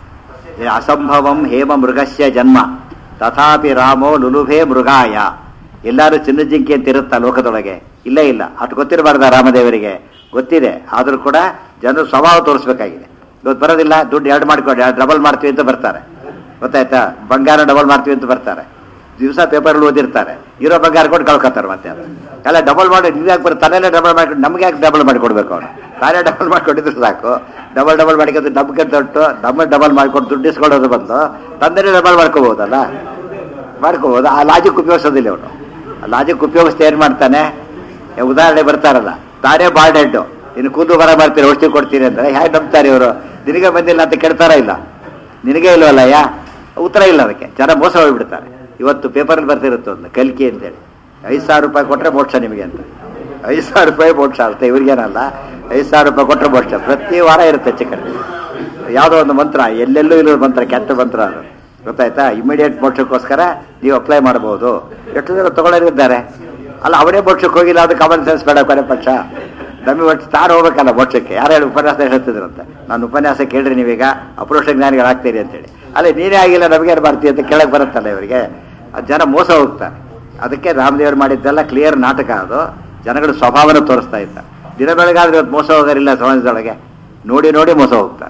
ಇದು ಅಸಂಭವಂ ಹೇಮ ಮೃಗಸ್ಯ ಜನ್ಮ ತಥಾಪಿ ರಾಮೋ ಲುಲುಭೇ ಮೃಗಾಯ ಎಲ್ಲರೂ ಚಿನ್ನ ಜಿಂಕಿ ಅಂತ ಇರುತ್ತಾ ಲೋಕದೊಳಗೆ ಇಲ್ಲೇ ಇಲ್ಲ ಅಷ್ಟು ಗೊತ್ತಿರಬಾರ್ದ ರಾಮದೇವರಿಗೆ ಗೊತ್ತಿದೆ ಆದರೂ ಕೂಡ ಜನರು ಸ್ವಭಾವ ತೋರಿಸ್ಬೇಕಾಗಿದೆ ಇವತ್ತು ಬರೋದಿಲ್ಲ ದುಡ್ಡು ಎರಡು ಮಾಡ್ಕೊಂಡು ಎರಡು ಡಬಲ್ ಮಾಡ್ತೀವಿ ಅಂತ ಬರ್ತಾರೆ ಗೊತ್ತಾಯ್ತಾ ಬಂಗಾರ ಡಬಲ್ ಮಾಡ್ತೀವಿ ಅಂತ ಬರ್ತಾರೆ ದಿವಸ ಪೇಪರ್ ಓದಿರ್ತಾರೆ ಇರೋ ಬಂಗಾರ ಕೊಟ್ಟು ಕಳ್ಕೊತಾರೆ ಮತ್ತೆ ಅದು ಎಲ್ಲ ಡಬಲ್ ಮಾಡಿ ನೀವು ಯಾಕೆ ಬರೋ ತಲೆಯಲ್ಲೇ ಡಬಲ್ ಮಾಡ್ಕೊಂಡು ನಮ್ಗೆ ಯಾಕೆ ಡಬಲ್ ಮಾಡಿ ಕೊಡ್ಬೇಕು ಅವನು ತಾನೇ ಡಬಲ್ ಮಾಡ್ಕೊಂಡಿದ್ರು ಸಾಕು ಡಬಲ್ ಡಬಲ್ ಮಾಡ್ಕೊಂಡು ನಮ್ಗೆ ದೊಡ್ಡ ನಮ್ಮ ಡಬಲ್ ಮಾಡ್ಕೊಂಡು ದುಡ್ಡು ಇಸ್ಕೊಳ್ಳೋದು ಬಂದು ತಂದೆನೇ ಡಬಲ್ ಮಾಡ್ಕೋಬಹುದಲ್ಲ ಮಾಡ್ಕೋಬಹುದು ಆ ಲಾಜಿಕ್ ಉಪಯೋಗಿಸೋದಿಲ್ಲ ಅವನು ಆ ಲಾಜಿಕ್ ಉಪಯೋಗಿಸ್ತಾ ಏನು ಮಾಡ್ತಾನೆ ಏ, ಉದಾಹರಣೆ ಬರ್ತಾರಲ್ಲ ತಾನೇ ಬಾಲ್ಡ್ ಹೆಡ್ಡು ಇನ್ನು ಕೂದು ಬರ ಮಾಡ್ತೀರಿ ಔಷಧಿ ಕೊಡ್ತೀನಿ ಅಂದ್ರೆ ಹೇಗೆ ನಂಬ್ತಾರೆ ಇವರು ನಿನಗೆ ಬಂದಿಲ್ಲ ಅಂತ ಕೆಡ್ತಾರ ಇಲ್ಲ ನಿನಗೆ ಇಲ್ವಲ್ಲ ಯಾ ಉತ್ತರ ಇಲ್ಲ ಅದಕ್ಕೆ ಜನ ಮೋಸ ಹೋಗ್ಬಿಡ್ತಾರೆ ಇವತ್ತು ಪೇಪರಲ್ಲಿ ಬರ್ತಿರುತ್ತೆ ಒಂದು ಕಲ್ಕಿ ಅಂತೇಳಿ ಐದು ಸಾವಿರ ರೂಪಾಯಿ ಕೊಟ್ಟರೆ ಮೋಕ್ಷ ನಿಮಗೆ ಅಂತ ಐದು ಸಾವಿರ ರೂಪಾಯಿ ಮೋಕ್ಷ ಅಂತ ಇವ್ರಿಗೇನಲ್ಲ ಐದು ಸಾವಿರ ರೂಪಾಯಿ ಕೊಟ್ಟರೆ ಮೋಕ್ಷ ಪ್ರತಿ ವಾರ ಇರುತ್ತೆ ಚಿಕನ್ ಯಾವುದೋ ಒಂದು ಮಂತ್ರ ಎಲ್ಲೆಲ್ಲೂ ಇರೋ ಮಂತ್ರ ಕೆಟ್ಟ ಮಂತ್ರ ಅದು ಗೊತ್ತಾಯ್ತಾ ಇಮಿಡಿಯೇಟ್ ಮೋಕ್ಷಕ್ಕೋಸ್ಕರ ನೀವು ಅಪ್ಲೈ ಮಾಡಬಹುದು ಎಷ್ಟು ಜನ ತಗೊಳ್ಳೋರಿದ್ದಾರೆ ಅಲ್ಲ ಅವರೇ ಮೋಕ್ಷಕ್ಕೆ ಹೋಗಿಲ್ಲ ಅದು ಕಾಮನ್ ಸೆನ್ಸ್ ಬೇಡ ಕೊನೆ ಪಕ್ಷ ನಮಗೆ ಒಟ್ಟು ತಾನು ಹೋಗ್ಬೇಕಲ್ಲ ಮೋಕ್ಷಕ್ಕೆ ಯಾರು ಹೇಳಿ ಉಪನ್ಯಾಸ ಹೇಳ್ತಿದ್ರಂತೆ ನಾನು ಉಪನ್ಯಾಸ ಕೇಳ್ರಿ ನೀವೀಗ ಅಪರೋಕ್ಷ ಜ್ಞಾನಿಗಳಾಗ್ತೀರಿ ಅಂತೇಳಿ ಅಲ್ಲೇ ನೀನೇ ಆಗಿಲ್ಲ ನಮಗೇನು ಮಾಡ್ತೀವಿ ಅಂತ ಕೇಳಕ್ ಬರುತ್ತಲ್ಲ ಇವರಿಗೆ ಅದು ಜನ ಮೋಸ ಹೋಗ್ತಾರೆ ಅದಕ್ಕೆ ರಾಮದೇವರು ಮಾಡಿದ್ದೆಲ್ಲ ಕ್ಲಿಯರ್ ನಾಟಕ ಅದು ಜನಗಳ ಸ್ವಭಾವನ ತೋರಿಸ್ತಾ ಇದ್ದ ದಿನ ಬೆಳಗಾದ್ರೆ ಇವತ್ತು ಮೋಸ ಹೋಗೋರಿಲ್ಲ ಸಮಾಜದೊಳಗೆ ನೋಡಿ ನೋಡಿ ಮೋಸ ಹೋಗ್ತಾರೆ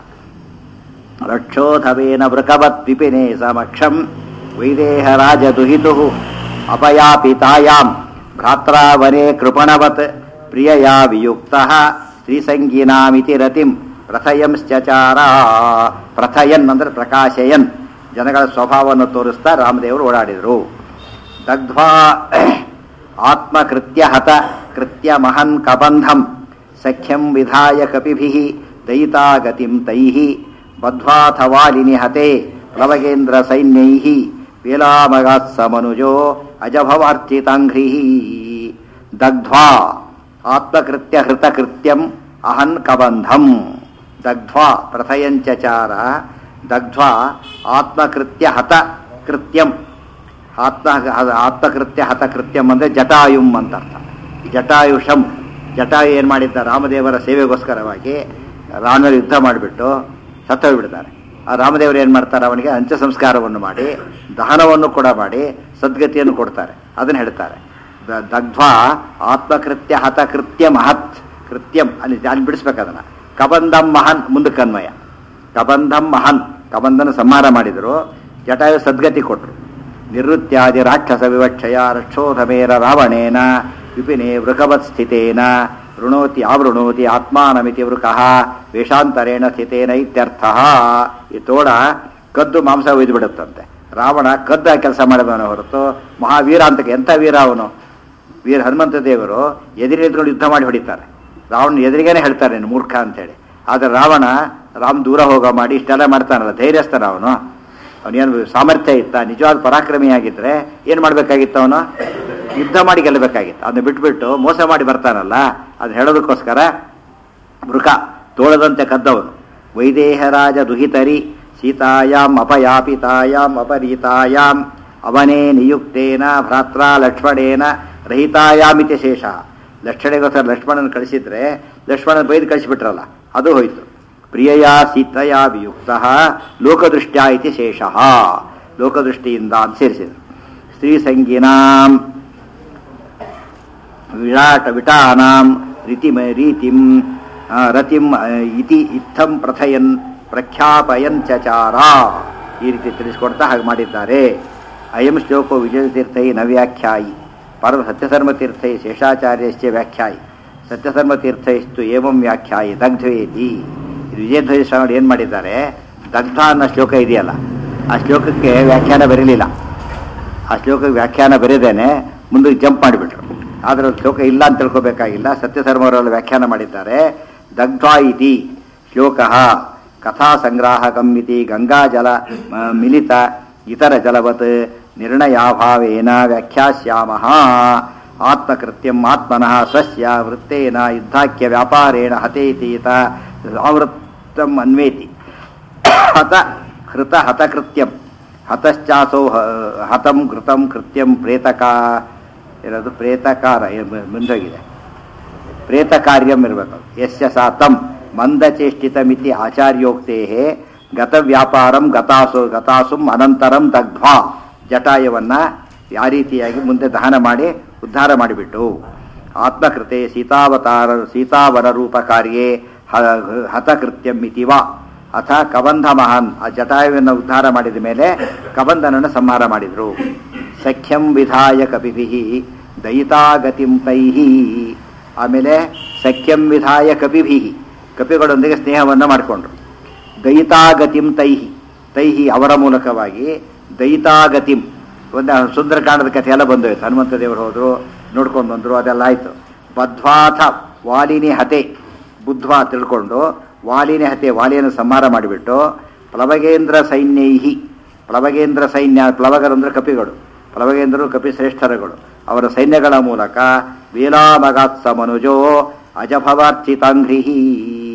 ರಕ್ಷೋಧವೇನ ವೃಕವತ್ ಪಿಪಿನೇ ಸಮಕ್ಷಂ ವೈದೇಹ ರಾಜ ದುಹಿತು ಅಪಯಾಪಿತಾಯಾಂ ಭ್ರಾತ್ರಾವನೇ ಕೃಪಣವತ್ ಪ್ರಿಯಯಾ ವಿಯುಕ್ತಃ ಸ್ತ್ರೀಸಂಗೀನಾಮಿತಿ ರತಿಂ ಪ್ರಥಯಂಶ್ಚಚಾರ ಪ್ರಥಯನ್ ಅಂದ್ರೆ ಪ್ರಕಾಶಯನ್ ಜನಗಳ ಸ್ವಭಾವವನ್ನು ತೋರಿಸ್ತಾ ರಾಮದೇವರು ಓಡಾಡಿದರು ದಗ್ಧ್ವಾ ಆತ್ಮಕೃತ್ಯ ಹತ ಕೃತ್ಯ ಮಹನ್ ಕಬಂಧಂ ಸಖ್ಯಂ ವಿಧಾಯ ಕಪಿಭಿ ದಯಿತಾಗತಿಂ ತೈಃ ಬದ್ಧ್ವಾಥವಾಲಿನಿ ಹತೆ ಪ್ಲವಗೇಂದ್ರ ಸೈನ್ಯೈಃ ವೇಲಾಮಗಾತ್ಸ ಮನುಜೋ ಅಜಭವಾರ್ಚಿತಾಂಘ್ರಿಃ ದಗ್ಧ್ವಾ ಆತ್ಮಕೃತ್ಯ ಹೃತಕೃತ್ಯಂ ಅಹನ್ ಕಬಂಧಂ ದಗ್ಧ್ವಾ ಪ್ರಥಯಂಚಚಾರ ದಗ್ಧ್ವಾ ಆತ್ಮಕೃತ್ಯ ಹತ ಕೃತ್ಯಂ ಆತ್ಮ ಆತ್ಮಕೃತ್ಯ ಹತಕೃತ್ಯಂ ಅಂದರೆ ಜಟಾಯುಂ ಅಂತ ಅರ್ಥ ಜಟಾಯುಷಂ ಜಟಾಯು ಏನು ಮಾಡಿದ್ದ ರಾಮದೇವರ ಸೇವೆಗೋಸ್ಕರವಾಗಿ ರಾಮನ ಯುದ್ಧ ಮಾಡಿಬಿಟ್ಟು ಸತ್ತೋಗ್ಬಿಡ್ತಾರೆ ಆ ರಾಮದೇವರು ಏನು ಮಾಡ್ತಾರೆ ಅವನಿಗೆ ಅಂತ್ಯ ಸಂಸ್ಕಾರವನ್ನು ಮಾಡಿ ದಹನವನ್ನು ಕೂಡ ಮಾಡಿ ಸದ್ಗತಿಯನ್ನು ಕೊಡ್ತಾರೆ ಅದನ್ನು ಹೇಳ್ತಾರೆ ದ- ದಗ್ಧ್ವಾ ಆತ್ಮಕೃತ್ಯ ಹತಕೃತ್ಯ ಮಹತ್ ಕೃತ್ಯಂ ಅಲ್ಲಿ ಅಲ್ಲಿ ಬಿಡಿಸ್ಬೇಕು ಅದನ್ನು ಕಬಂಧಂ ಮಹನ್ ಮುಂದಕ್ಕೆ ಅನ್ವಯ ಕಬಂಧಂ ಮಹನ್ ಕಬಂಧನ ಸಂಹಾರ ಮಾಡಿದರು ಜಟಾಯು ಸದ್ಗತಿ ಕೊಟ್ಟರು ನಿವೃತ್ಯಾದಿ ರಾಕ್ಷಸ ವಿವಕ್ಷಯ ರಕ್ಷೋಧಮೇರ ರಾವಣೇನ ವಿಪಿನೇ ವೃಕವತ್ ಸ್ಥಿತೇನ ಋಣೋತಿ ಆವೃಣೋತಿ ಆತ್ಮಾನಮಿತಿ ವೃಕಃ ವೇಷಾಂತರೇಣ ಸ್ಥಿತೇನ ಇತ್ಯರ್ಥ ಈ ತೋಡ ಕದ್ದು ಮಾಂಸ ಒಯ್ದು ಬಿಡುತ್ತಂತೆ ರಾವಣ ಕದ್ದ ಕೆಲಸ ಮಾಡಿದವನ ಹೊರತು ಮಹಾವೀರ ಅಂತ ಎಂಥ ವೀರ ಅವನು ವೀರ ಹನುಮಂತ ದೇವರು ಎದುರಿದ್ಕೊಂಡು ಯುದ್ಧ ಮಾಡಿ ಹೊಡಿತಾರೆ ರಾವಣ ಎದುರಿಗೇನೆ ಹೇಳ್ತಾರೆ ನೀನು ಮೂರ್ಖ ಅಂತೇಳಿ ಆದರೆ ರಾವಣ ರಾಮ್ ದೂರ ಹೋಗೋ ಮಾಡಿ ಇಷ್ಟೆಲ್ಲ ಮಾಡ್ತಾನಲ್ಲ ಧೈರ್ಯಸ್ಥನ ಅವನು ಅವನೇನು ಸಾಮರ್ಥ್ಯ ಇತ್ತ ನಿಜವಾದ ಪರಾಕ್ರಮಿಯಾಗಿದ್ರೆ ಏನು ಮಾಡಬೇಕಾಗಿತ್ತು ಅವನು ಯುದ್ಧ ಮಾಡಿ ಗೆಲ್ಲಬೇಕಾಗಿತ್ತು ಅದನ್ನ ಬಿಟ್ಬಿಟ್ಟು ಮೋಸ ಮಾಡಿ ಬರ್ತಾನಲ್ಲ ಅದು ಹೇಳೋದಕ್ಕೋಸ್ಕರ ಮೃಗ ತೋಳದಂತೆ ಕದ್ದವನು ವೈದೇಹರಾಜ ದುಹಿತರಿ ಸೀತಾಯಾಂ ಅಪಯಾಪಿತಾಯಾಂ ಅಪರೀತಾಯಾಂ ಅವನೇ ನಿಯುಕ್ತೇನ ಭ್ರಾತ್ರ ಲಕ್ಷ್ಮಣೇನ ರಹಿತಾಯಾಮಿತಿ ಶೇಷ ಲಕ್ಷ್ಮಣೆಗೋಸ್ಕರ ಲಕ್ಷ್ಮಣನ ಕಳಿಸಿದ್ರೆ ಲಕ್ಷ್ಮಣನ ಬೈದು ಕಳಿಸಿಬಿಟ್ರಲ್ಲ ಅದು ಹೋಯ್ತು ಪ್ರಿಯಯಾ ಸೀತಯಾ ವಿಯುಕ್ತ ಲೋಕದೃಷ್ಟ್ಯಾ ಇತಿ ಶೇಷ ಲೋಕದೃಷ್ಟಿಯಿಂದ ಅಂತ ಸೇರಿಸಿದರು ಸ್ತ್ರೀ ಸಂಗೀನಾಂ ವಿರಾಟ ವಿಟಾನಾಂ ರೀತಿಮ ರೀತಿಂ ಆ, ರತಿಂ ಆ, ಇತಿ ಇತ್ತಂ ಪ್ರಥಯನ್ ಪ್ರಖ್ಯಾಪಯನ್ ಚಚಾರ ಈ ರೀತಿ ತಿಳಿಸ್ಕೊಡ್ತಾ ಹಾಗೆ ಮಾಡಿದ್ದಾರೆ ಅಯಂ ಶ್ಲೋಕೋ ವಿಜಯತೀರ್ಥೈ ನ ವ್ಯಾಖ್ಯಾಯಿ ಪರಮ ಸತ್ಯಧರ್ಮತೀರ್ಥೈ ಶೇಷಾಚಾರ್ಯಶ್ಚ ವ್ಯಾಖ್ಯಾಯಿ ಸತ್ಯಧರ್ಮತೀರ್ಥೈಸ್ತು ಏವಂ ವ್ಯಾಖ್ಯಾಯಿ ದಗ್ಧ್ವೇತಿ ಇದು ವಿಜಯಧ್ವಜ ಸ್ವಾಮಿ ಏನು ಮಾಡಿದ್ದಾರೆ ದಗ್ಧ ಅನ್ನೋ ಶ್ಲೋಕ ಇದೆಯಲ್ಲ ಆ ಶ್ಲೋಕಕ್ಕೆ ವ್ಯಾಖ್ಯಾನ ಬರೀಲಿಲ್ಲ ಆ ಶ್ಲೋಕಕ್ಕೆ ವ್ಯಾಖ್ಯಾನ ಬರೆದೇನೆ ಮುಂದಕ್ಕೆ ಜಂಪ್ ಮಾಡಿಬಿಟ್ರು ಆದರೆ ಶ್ಲೋಕ ಇಲ್ಲ ಅಂತ ತಿಳ್ಕೊಬೇಕಾಗಿಲ್ಲ ಸತ್ಯಧರ್ಮವರೆಲ್ಲ ವ್ಯಾಖ್ಯಾನ ಮಾಡಿದ್ದಾರೆ ದಗ್ಧ್ವಾ ಇತಿ ಶ್ಲೋಕ ಕಥಾ ಸಂಗ್ರಾಹಕಂ ಇತಿ ಗಂಗಾಜಲ ಮ, ಮಿಲಿತ ಇತರ ಜಲವತ್ ನಿರ್ಣಯಾಭಾವೇನ ವ್ಯಾಖ್ಯಾಸ್ಯಾಮಃ ಆತ್ಮಕೃತ್ಯಂ ಆತ್ಮನಃ ಸ್ವಸ್ಯ ವೃತ್ತೇನ ಯುದ್ಧಾಖ್ಯ ವ್ಯಾಪಾರೇಣ ಹತೇತೀತ ಆವೃತ್ತಂ ಅನ್ವೇತಿ ಹತ ಹೃತ ಹತಕೃತ್ಯಂ ಹತಶ್ಚಾಸೌ ಹ- ಹತಂ ಕೃತಂ ಕೃತ್ಯಂ ಪ್ರೇತಕ ಇರೋದು ಪ್ರೇತಕಾರ ಏ- ಮು- ಮುಂದೋಗಿದೆ ಪ್ರೇತ ಕಾರ್ಯಂ ಇರಬೇಕು ಯಸ್ಯ ಸಾ ತಂ ಮಂದಚೇಷ್ಟಿತಮಿತಿ ಆಚಾರ್ಯೋಕ್ತೇ ಗತ ವ್ಯಾಪಾರಂ ಗತಾಸು ಗತಾಸುಂ ಅನಂತರಂ ದಗ್ಧ್ವಾ ಜಟಾಯವನ್ನ ಯಾವ ರೀತಿಯಾಗಿ ಮುಂದೆ ದಹನ ಮಾಡಿ ಉದ್ಧಾರ ಮಾಡಿಬಿಟ್ಟು ಆತ್ಮಕೃತೆ ಸೀತಾವತಾರ ಸೀತಾವರ ರೂಪ ಕಾರ್ಯೇ ಹ- ಹತಕೃತ್ಯಂ ಇತಿ ವಾ ಅಥ ಕಬಂಧ ಮಹಾನ್ ಆ ಜಟಾಯುವನ್ನು ಉದ್ಧಾರ ಮಾಡಿದ ಮೇಲೆ ಕಬಂಧನನ್ನು ಸಂಹಾರ ಮಾಡಿದರು ಸಖ್ಯಂ ವಿಧಾಯ ಕಪಿಭಿ ದಯಿತಾಗತಿಂ ತೈಹಿ ಆಮೇಲೆ ಸಖ್ಯಂ ವಿಧಾಯ ಕಪಿಭಿ ಕಪಿಗಳೊಂದಿಗೆ ಸ್ನೇಹವನ್ನು ಮಾಡಿಕೊಂಡ್ರು ದಯಿತಾಗತಿಂ ತೈಹಿ ತೈಹಿ ಅವರ ಮೂಲಕವಾಗಿ ದಯಿತಾಗತಿಂ ಒಂದು ಸುಂದರಕಾಂಡದ ಕಥೆ ಎಲ್ಲ ಬಂದೋಯ್ತು ಹನುಮಂತ ದೇವರು ಹೋದ್ರು ನೋಡ್ಕೊಂಡು ಬಂದರು ಅದೆಲ್ಲ ಆಯಿತು ಬದ್ವಾಥ ವಾಲಿನಿ ಹತೆ ಬುದ್ಧ್ವಾ ತಿಳ್ಕೊಂಡು ವಾಲಿನಿ ಹತೆ ವಾಲಿಯನ್ನು ಸಂಹಾರ ಮಾಡಿಬಿಟ್ಟು ಪ್ಲವಗೇಂದ್ರ ಸೈನ್ಯೈಹಿ ಪ್ಲವಗೇಂದ್ರ ಸೈನ್ಯ ಪ್ಲವಗರಂದ್ರೆ ಕಪಿಗಳು ಪ್ಲವಗೇಂದ್ರರು ಕಪಿ ಶ್ರೇಷ್ಠರುಗಳು ಅವರ ಸೈನ್ಯಗಳ ಮೂಲಕ ವೇಲಾಮಗಾತ್ಸ ಮನುಜೋ ಅಜಭವಾರ್ಚಿತಾಂಘ್ರಿಹಿ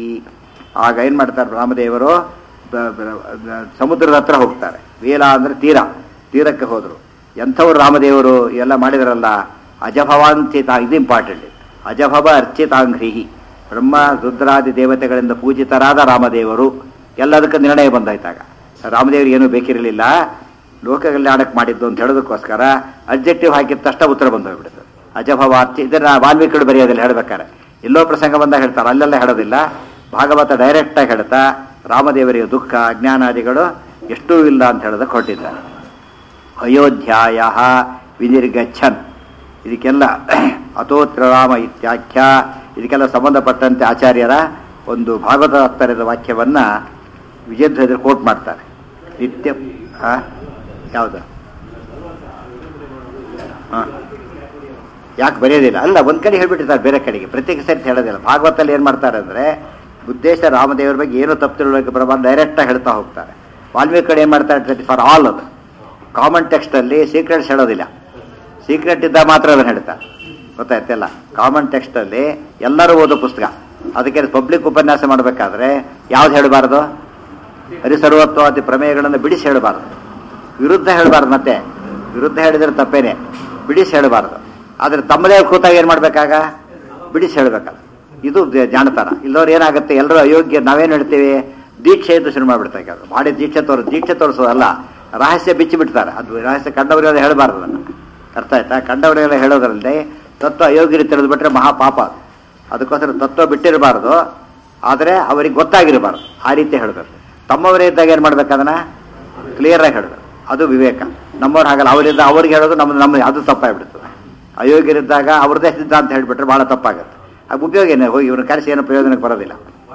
ಆಗ ಏನು ಮಾಡ್ತಾರೆ ರಾಮದೇವರು ಬ- ಬ- ಬ- ಸಮುದ್ರದ ಹತ್ರ ಹೋಗ್ತಾರೆ ವೇಲ ಅಂದ್ರೆ ತೀರ ತೀರಕ್ಕೆ ಹೋದರು ಎಂಥವ್ರು ರಾಮದೇವರು ಎಲ್ಲ ಮಾಡಿದ್ರಲ್ಲ ಅಜಭವಾಂಚಿತ ಇದು ಇಂಪಾರ್ಟೆಂಟ್ ಅಜಭವ ಅರ್ಚಿತಾಂಘ್ರಿಹಿ ಬ್ರಹ್ಮ ರುದ್ರಾದಿ ದೇವತೆಗಳಿಂದ ಪೂಜಿತರಾದ ರಾಮದೇವರು ಎಲ್ಲದಕ್ಕೆ ನಿರ್ಣಯ ಬಂದಾಯ್ತಾಗ ರಾಮದೇವರಿಗೆ ಏನೂ ಬೇಕಿರಲಿಲ್ಲ ಲೋಕ ಕಲ್ಯಾಣಕ್ಕೆ ಮಾಡಿದ್ದು ಅಂತ ಹೇಳೋದಕ್ಕೋಸ್ಕರ ಅಬ್ಜೆಕ್ಟಿವ್ ಹಾಕಿದ ತಕ್ಷಣ ಉತ್ತರ ಬಂದು ಹೋಗ್ಬಿಡುತ್ತೆ ಅಜಭವಾರ್ಚಿ ಇದನ್ನ ವಾಲ್ಮೀಕಿಗಳು ಬರೆಯೋದಿಲ್ಲ ಹೇಳ್ಬೇಕಾರೆ ಎಲ್ಲೋ ಪ್ರಸಂಗ ಬಂದಾಗ ಹೇಳ್ತಾರೆ ಅಲ್ಲೆಲ್ಲ ಹೇಳೋದಿಲ್ಲ ಭಾಗವತ ಡೈರೆಕ್ಟಾಗಿ ಹೇಳ್ತಾ ರಾಮದೇವರಿಗೆ ದುಃಖ ಅಜ್ಞಾನಾದಿಗಳು ಎಷ್ಟೂ ಇಲ್ಲ ಅಂತ ಹೇಳೋದಕ್ಕೆ ಹೊರಟಿದ್ದಾರೆ ಅಯೋಧ್ಯಾಯ ವಿನಿರ್ಗಚ್ಚನ್ ಇದಕ್ಕೆಲ್ಲ ಅಥೋತ್ರ ರಾಮ ಇತ್ಯಾಖ್ಯ ಇದಕ್ಕೆಲ್ಲ ಸಂಬಂಧಪಟ್ಟಂತೆ ಆಚಾರ್ಯರ ಒಂದು ಭಾಗವತ ತಾತ್ಪರ್ಯದ ವಾಕ್ಯವನ್ನ ವಿಜಯಧ್ವಜರು ಕೋಟ್ ಮಾಡ್ತಾರೆ ನಿತ್ಯ ಆ? ಯಾವುದು ಹಾಂ ಯಾಕೆ ಬರೆಯೋದಿಲ್ಲ ಅಲ್ಲ ಒಂದ್ ಕಡೆ ಹೇಳ್ಬಿಟ್ಟಿರ್ತಾರೆ ಬೇರೆ ಕಡೆಗೆ ಪ್ರತ್ಯೇಕ ಸರಿ ಹೇಳೋದಿಲ್ಲ ಭಾಗವತಲ್ಲಿ ಏನ್ ಮಾಡ್ತಾರೆ ಅಂದ್ರೆ ಉದ್ದೇಶ ರಾಮದೇವರ ಬಗ್ಗೆ ಏನು ತಪ್ಪು ತಿಳುವಳಿಕೆ ಪ್ರಮಾಣ ಡೈರೆಕ್ಟ್ ಆಗಿ ಹೇಳ್ತಾ ಹೋಗ್ತಾರೆ ವಾಲ್ಮೀಕಿ ಕಡೆ ಏನ್ ಮಾಡ್ತಾರೆ ಫಾರ್ ಆಲ್ ಅದು ಕಾಮನ್ ಟೆಕ್ಸ್ಟ್ ಅಲ್ಲಿ ಸೀಕ್ರೆಟ್ಸ್ ಹೇಳೋದಿಲ್ಲ ಸೀಕ್ರೆಟ್ ಇದ್ದ ಮಾತ್ರ ಅದನ್ನ ಹೇಳ್ತಾರೆ ಗೊತ್ತಾಯ್ತಲ್ಲ ಕಾಮನ್ ಟೆಕ್ಸ್ಟ್ ಅಲ್ಲಿ ಎಲ್ಲರೂ ಓದೋ ಪುಸ್ತಕ ಅದಕ್ಕೆ ಪಬ್ಲಿಕ್ ಉಪನ್ಯಾಸ ಮಾಡಬೇಕಾದ್ರೆ ಯಾವ್ದು ಹೇಳಬಾರ್ದು ಹರಿಸರ್ವತ್ವಾದಿ ಪ್ರಮೇಯಗಳನ್ನು ಬಿಡಿಸಿ ಹೇಳಬಾರ್ದು ವಿರುದ್ಧ ಹೇಳಬಾರ್ದು ಮತ್ತೆ ವಿರುದ್ಧ ಹೇಳಿದ್ರೆ ತಪ್ಪೇನೆ ಬಿಡಿಸಿ ಹೇಳಬಾರ್ದು ಆದ್ರೆ ತಮ್ಮದೇ ಕೂತಾಗ ಏನ್ ಮಾಡ್ಬೇಕಾಗ ಬಿಡಿಸಿ ಹೇಳ್ಬೇಕಲ್ಲ ಇದು ದ- ಜಾಣತನ ಇಲ್ಲವ್ರು ಏನಾಗುತ್ತೆ ಎಲ್ಲರೂ ಅಯೋಗ್ಯ ನಾವೇನು ಹೇಳ್ತೀವಿ ದೀಕ್ಷೆ ಇದ್ದು ಶುರು ಮಾಡ್ಬಿಡ್ತಾರೆ ಕೆಲವರು ಮಾಡಿ ದೀಕ್ಷೆ ತೋರಿಸ್ ದೀಕ್ಷೆ ತೋರಿಸೋದಲ್ಲ ರಹಸ್ಯ ಬಿಚ್ಚಿ ಬಿಡ್ತಾರೆ ಅದು ರಹಸ್ಯ ಕಂಡವರೆಲ್ಲ ಹೇಳಬಾರ್ದು ಅದನ್ನು ಅರ್ಥ ಆಯ್ತಾ ಕಂಡವರೆಲ್ಲ ಹೇಳೋದ್ರಲ್ಲಿ ತತ್ವ ಅಯೋಗ್ಯರು ತಿಳಿದು ಬಿಟ್ರೆ ಮಹಾಪಾಪ ಅದು ಅದಕ್ಕೋಸ್ಕರ ತತ್ವ ಬಿಟ್ಟಿರಬಾರ್ದು ಆದರೆ ಅವರಿಗೆ ಗೊತ್ತಾಗಿರಬಾರ್ದು ಆ ರೀತಿ ಹೇಳಬೇಕು ತಮ್ಮವರೇ ಇದ್ದಾಗ ಏನು ಮಾಡ್ಬೇಕು ಅದನ್ನ ಕ್ಲಿಯರ್ ಆಗಿ ಹೇಳಬೇಕು ಅದು ವಿವೇಕ ನಮ್ಮವ್ರು ಹಾಗಲ್ಲ ಅವರಿಂದ ಅವ್ರಿಗೆ ಹೇಳೋದು ನಮ್ದು ನಮ್ಮ ಅದು ತಪ್ಪಾಗ್ಬಿಡ್ತದೆ ಅಯೋಗ್ಯರಿದ್ದಾಗ ಅವ್ರದ್ದೇ ಸಿದ್ಧಾಂತ ಹೇಳ್ಬಿಟ್ರೆ ಬಹಳ ತಪ್ಪಾಗುತ್ತೆ ಅದು ಉಪಯೋಗ ಏನು ಹೋಗಿ ಇವ್ರನ್ನ ಕರೆಸಿ ಏನೋ ಪ್ರಯೋಜನಕ್ಕೆ ಬರೋದಿಲ್ಲ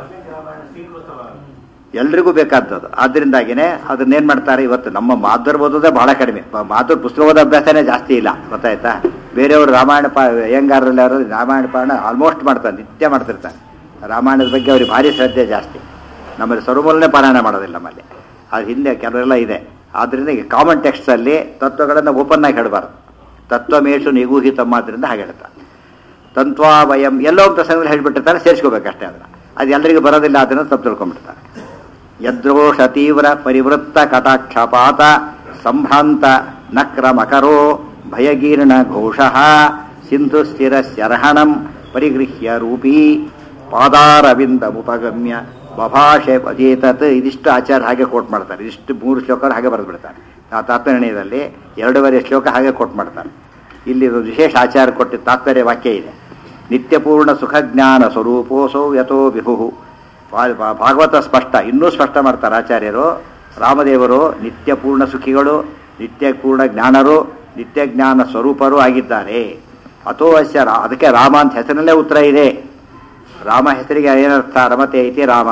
ಎಲ್ರಿಗೂ ಬೇಕಾದದ್ದು ಆದ್ದರಿಂದಾಗಿನೇ ಅದನ್ನೇನ್ ಮಾಡ್ತಾರೆ ಇವತ್ತು ನಮ್ಮ ಮಾಧುರ್ ಓದೋದೇ ಬಹಳ ಕಡಿಮೆ ಮ- ಮಾಧುರ್ ಪುಸ್ತಕ ಓದೋ ಅಭ್ಯಾಸನೇ ಜಾಸ್ತಿ ಇಲ್ಲ ಗೊತ್ತಾಯ್ತಾ ಬೇರೆಯವರು ರಾಮಾಯಣ ಪಾ ಅಯ್ಯಂಗಾರರಲ್ಲಿ ಅವರು ರಾಮಾಯಣ ಪಾರಾಯಣ ಆಲ್ಮೋಸ್ಟ್ ಮಾಡ್ತಾರೆ ನಿತ್ಯ ಮಾಡ್ತಿರ್ತಾರೆ ರಾಮಾಯಣದ ಬಗ್ಗೆ ಅವ್ರಿಗೆ ಭಾರಿ ಶ್ರದ್ಧೆ ಜಾಸ್ತಿ ನಮ್ಮಲ್ಲಿ ಸರ್ವಮೂಲನೆ ಪಾರಾಯಣ ಮಾಡೋದಿಲ್ಲ ನಮ್ಮಲ್ಲಿ ಅದು ಹಿಂದೆ ಕೆಲವೆಲ್ಲ ಇದೆ ಆದ್ರಿಂದ ಈಗ ಕಾಮನ್ ಟೆಕ್ಸ್ಟ್ ಅಲ್ಲಿ ತತ್ವಗಳನ್ನು ಓಪನ್ ಆಗಿ ಹೇಳಬಾರ್ದು ತತ್ವಮೇಶು ನಿಗೂಹಿತಮ್ಮ ಆದ್ರಿಂದ ಹಾಗೆ ಹೇಳ್ತಾರೆ ತಂತ್ವಾ ವಯಂ ಎಲ್ಲೋ ಒಂದು ಪ್ರಸಂಗದಲ್ಲಿ ಹೇಳ್ಬಿಟ್ಟಿರ್ತಾರೆ ಸೇರಿಸ್ಕೋಬೇಕಷ್ಟೇ ಅದನ್ನ ಅದು ಎಲ್ಲರಿಗೂ ಬರೋದಿಲ್ಲ ಅದನ್ನು ತಪ್ಪು ತಿಳ್ಕೊಂಡ್ಬಿಡ್ತಾರೆ ಯದ್ರೋಷ ತೀವ್ರ ಪರಿವೃತ್ತ ಕಟಾಕ್ಷಪಾತ ಸಂಭ್ರಾಂತ ನಕ್ರ ಮಕರೋ ಭಯಗೀರ್ಣ ಘೋಷ ಸಿಂಧು ಸ್ಥಿರ ಶರಹಣಂ ಪರಿಗೃಹ್ಯ ರೂಪೀ ಪಾದಾರವಿಂದ ಉಪಗಮ್ಯ ಬಭಾಷೆ ಅಜೇತತ್ ಇದಿಷ್ಟು ಆಚಾರ್ಯ ಹಾಗೆ ಕೋಟ್ ಮಾಡ್ತಾರೆ ಇದಿಷ್ಟು ಮೂರು ಶ್ಲೋಕ ಹಾಗೆ ಬರೆದು ಬಿಡ್ತಾರೆ ಆ ತಾತ್ಪರ್ಯದಲ್ಲಿ ಎರಡೂವರೆ ಶ್ಲೋಕ ಹಾಗೆ ಕೋಟ್ ಮಾಡ್ತಾರೆ ಇಲ್ಲಿ ಒಂದು ವಿಶೇಷ ಆಚಾರ ಕೊಟ್ಟ ತಾತ್ಪರ್ಯ ವಾಕ್ಯ ಇದೆ ನಿತ್ಯಪೂರ್ಣ ಸುಖಜ್ಞಾನ ಸ್ವರೂಪೋಸೌ ಯಥೋ ವಿಭು ಭಾಗವತ ಸ್ಪಷ್ಟ ಇನ್ನೂ ಸ್ಪಷ್ಟ ಮಾಡ್ತಾರೆ ಆಚಾರ್ಯರು ರಾಮದೇವರು ನಿತ್ಯಪೂರ್ಣ ಸುಖಿಗಳು ನಿತ್ಯಪೂರ್ಣ ಜ್ಞಾನರು ನಿತ್ಯ ಜ್ಞಾನ ಸ್ವರೂಪರು ಆಗಿದ್ದಾರೆ ಅಥೋ ಅಸ್ಯ ರಾ- ಅದಕ್ಕೆ ರಾಮ ಅಂತ ಹೆಸರಿನಲ್ಲೇ ಉತ್ತರ ಇದೆ ರಾಮ ಹೆಸರಿಗೆ ಏನರ್ಥ ರಮತೆ ಇತಿ ರಾಮ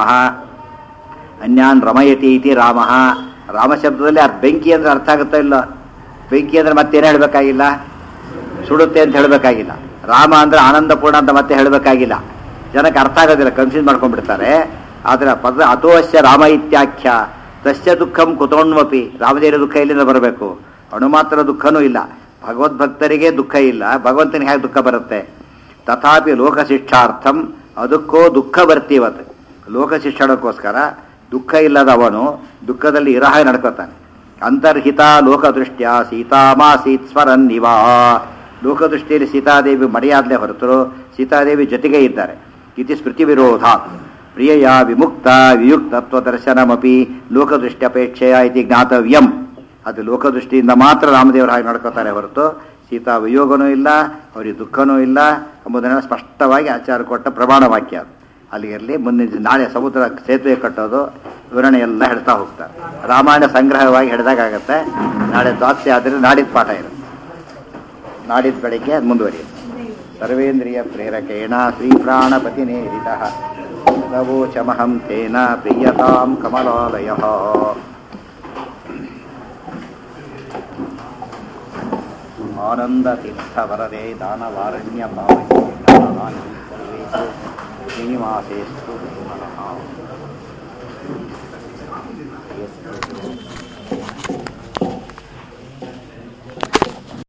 ಅನ್ಯಾನ್ ರಮಯತಿ ಇತಿ ರಾಮ ರಾಮ ಶಬ್ದದಲ್ಲಿ ಅರ್ಥ ಬೆಂಕಿ ಅಂದ್ರೆ ಅರ್ಥ ಆಗುತ್ತಾ ಇಲ್ಲ ಬೆಂಕಿ ಅಂದ್ರೆ ಮತ್ತೇನು ಹೇಳಬೇಕಾಗಿಲ್ಲ ಸುಡುತ್ತೆ ಅಂತ ಹೇಳಬೇಕಾಗಿಲ್ಲ ರಾಮ ಅಂದ್ರೆ ಆನಂದಪೂರ್ಣ ಅಂತ ಮತ್ತೆ ಹೇಳಬೇಕಾಗಿಲ್ಲ ಜನಕ್ಕೆ ಅರ್ಥ ಆಗೋದಿಲ್ಲ ಕನ್ಫ್ಯೂಸ್ ಮಾಡ್ಕೊಂಡ್ಬಿಡ್ತಾರೆ ಆದ್ರೆ ಪದ ಅಥೋಶ್ಯ ರಾಮ ಇತ್ಯಾಖ್ಯ ತಸ್ಯ ದುಃಖಂ ಕುತೋಣ್ವಪಿ ರಾಮದೇವರ ದುಃಖ ಇಲ್ಲಿಂದ ಬರಬೇಕು ಅಣು ಮಾತ್ರ ದುಃಖನೂ ಇಲ್ಲ ಭಗವದ್ಭಕ್ತರಿಗೆ ದುಃಖ ಇಲ್ಲ ಭಗವಂತನಿಗೆ ಹೇಗೆ ದುಃಖ ಬರುತ್ತೆ ತಥಾಪಿ ಲೋಕ ಶಿಕ್ಷಾರ್ಥಂ ಅದಕ್ಕೋ ದುಃಖ ಬರ್ತೀವತ್ ಲೋಕ ಶಿಕ್ಷಣಕ್ಕೋಸ್ಕರ ದುಃಖ ಇಲ್ಲದ ಅವನು ದುಃಖದಲ್ಲಿ ಇರೋ ಹಾಗೆ ನಡ್ಕೋತಾನೆ ಅಂತರ್ಹಿತ ಲೋಕದೃಷ್ಟ್ಯ ಸೀತಾಮಾಸೀತ್ ಸ್ವರನ್ನಿವಾ ಲೋಕದೃಷ್ಟಿಯಲ್ಲಿ ಸೀತಾದೇವಿ ಮಡಿಯಾದ್ಲೇ ಹೊರತು ಸೀತಾದೇವಿ ಜೊತೆಗೆ ಇದ್ದಾರೆ ಇತಿ ಸ್ಮೃತಿ ವಿರೋಧ ಪ್ರಿಯಯ ವಿಮುಕ್ತ ವಿಯುಕ್ತತ್ವ ದರ್ಶನಮಪಿ ಲೋಕದೃಷ್ಟ್ಯಪೇಕ್ಷೆಯ ಇತಿ ಜ್ಞಾತವ್ಯಂ ಅದು ಲೋಕದೃಷ್ಟಿಯಿಂದ ಮಾತ್ರ ರಾಮದೇವರು ಹಾಗೆ ನಡ್ಕೋತಾರೆ ಹೊರತು ಸೀತಾ ವಿಯೋಗನೂ ಇಲ್ಲ ಅವರಿಗೆ ದುಃಖನೂ ಇಲ್ಲ ಎಂಬುದನ್ನು ಸ್ಪಷ್ಟವಾಗಿ ಆಚಾರ ಕೊಟ್ಟ ಪ್ರಮಾಣ ವಾಕ್ಯ ಅದು ಅಲ್ಲಿಗಿರಲಿ ಮುಂದಿನ ದಿನ ನಾಳೆ ಸಮುದ್ರ ಸೇತುವೆ ಕಟ್ಟೋದು ವಿವರಣೆ ಎಲ್ಲ ಹೇಳ್ತಾ ಹೋಗ್ತಾರೆ ರಾಮಾಯಣ ಸಂಗ್ರಹವಾಗಿ ಹಿಡಿದಾಗತ್ತೆ ನಾಳೆ ದ್ವಾದಶಿ ಆದರೆ ನಾಡಿದ ಪಾಠ ಇರುತ್ತೆ ನಾಡಿದ ಬೆಳಿಗ್ಗೆ ಅದು ಮುಂದುವರಿಯುತ್ತೆ ಸರ್ವೇಂದ್ರಿಯ ಪ್ರೇರಕೇಣ ಶ್ರೀ ಪ್ರಾಣಪತಿ ನೇರಿತ ನವೋಚಮಹಂ ತೇನ ಪ್ರಿಯತಾಂ ಕಮಲಾಲಯ ಆನಂದ ತೀರ್ಥ ವರದೆ ದಾನವಾರಣ್ಯ ಪಾವನಿ ಶ್ರೀನಿವಾಸೇಸ್ತು ನಮಃ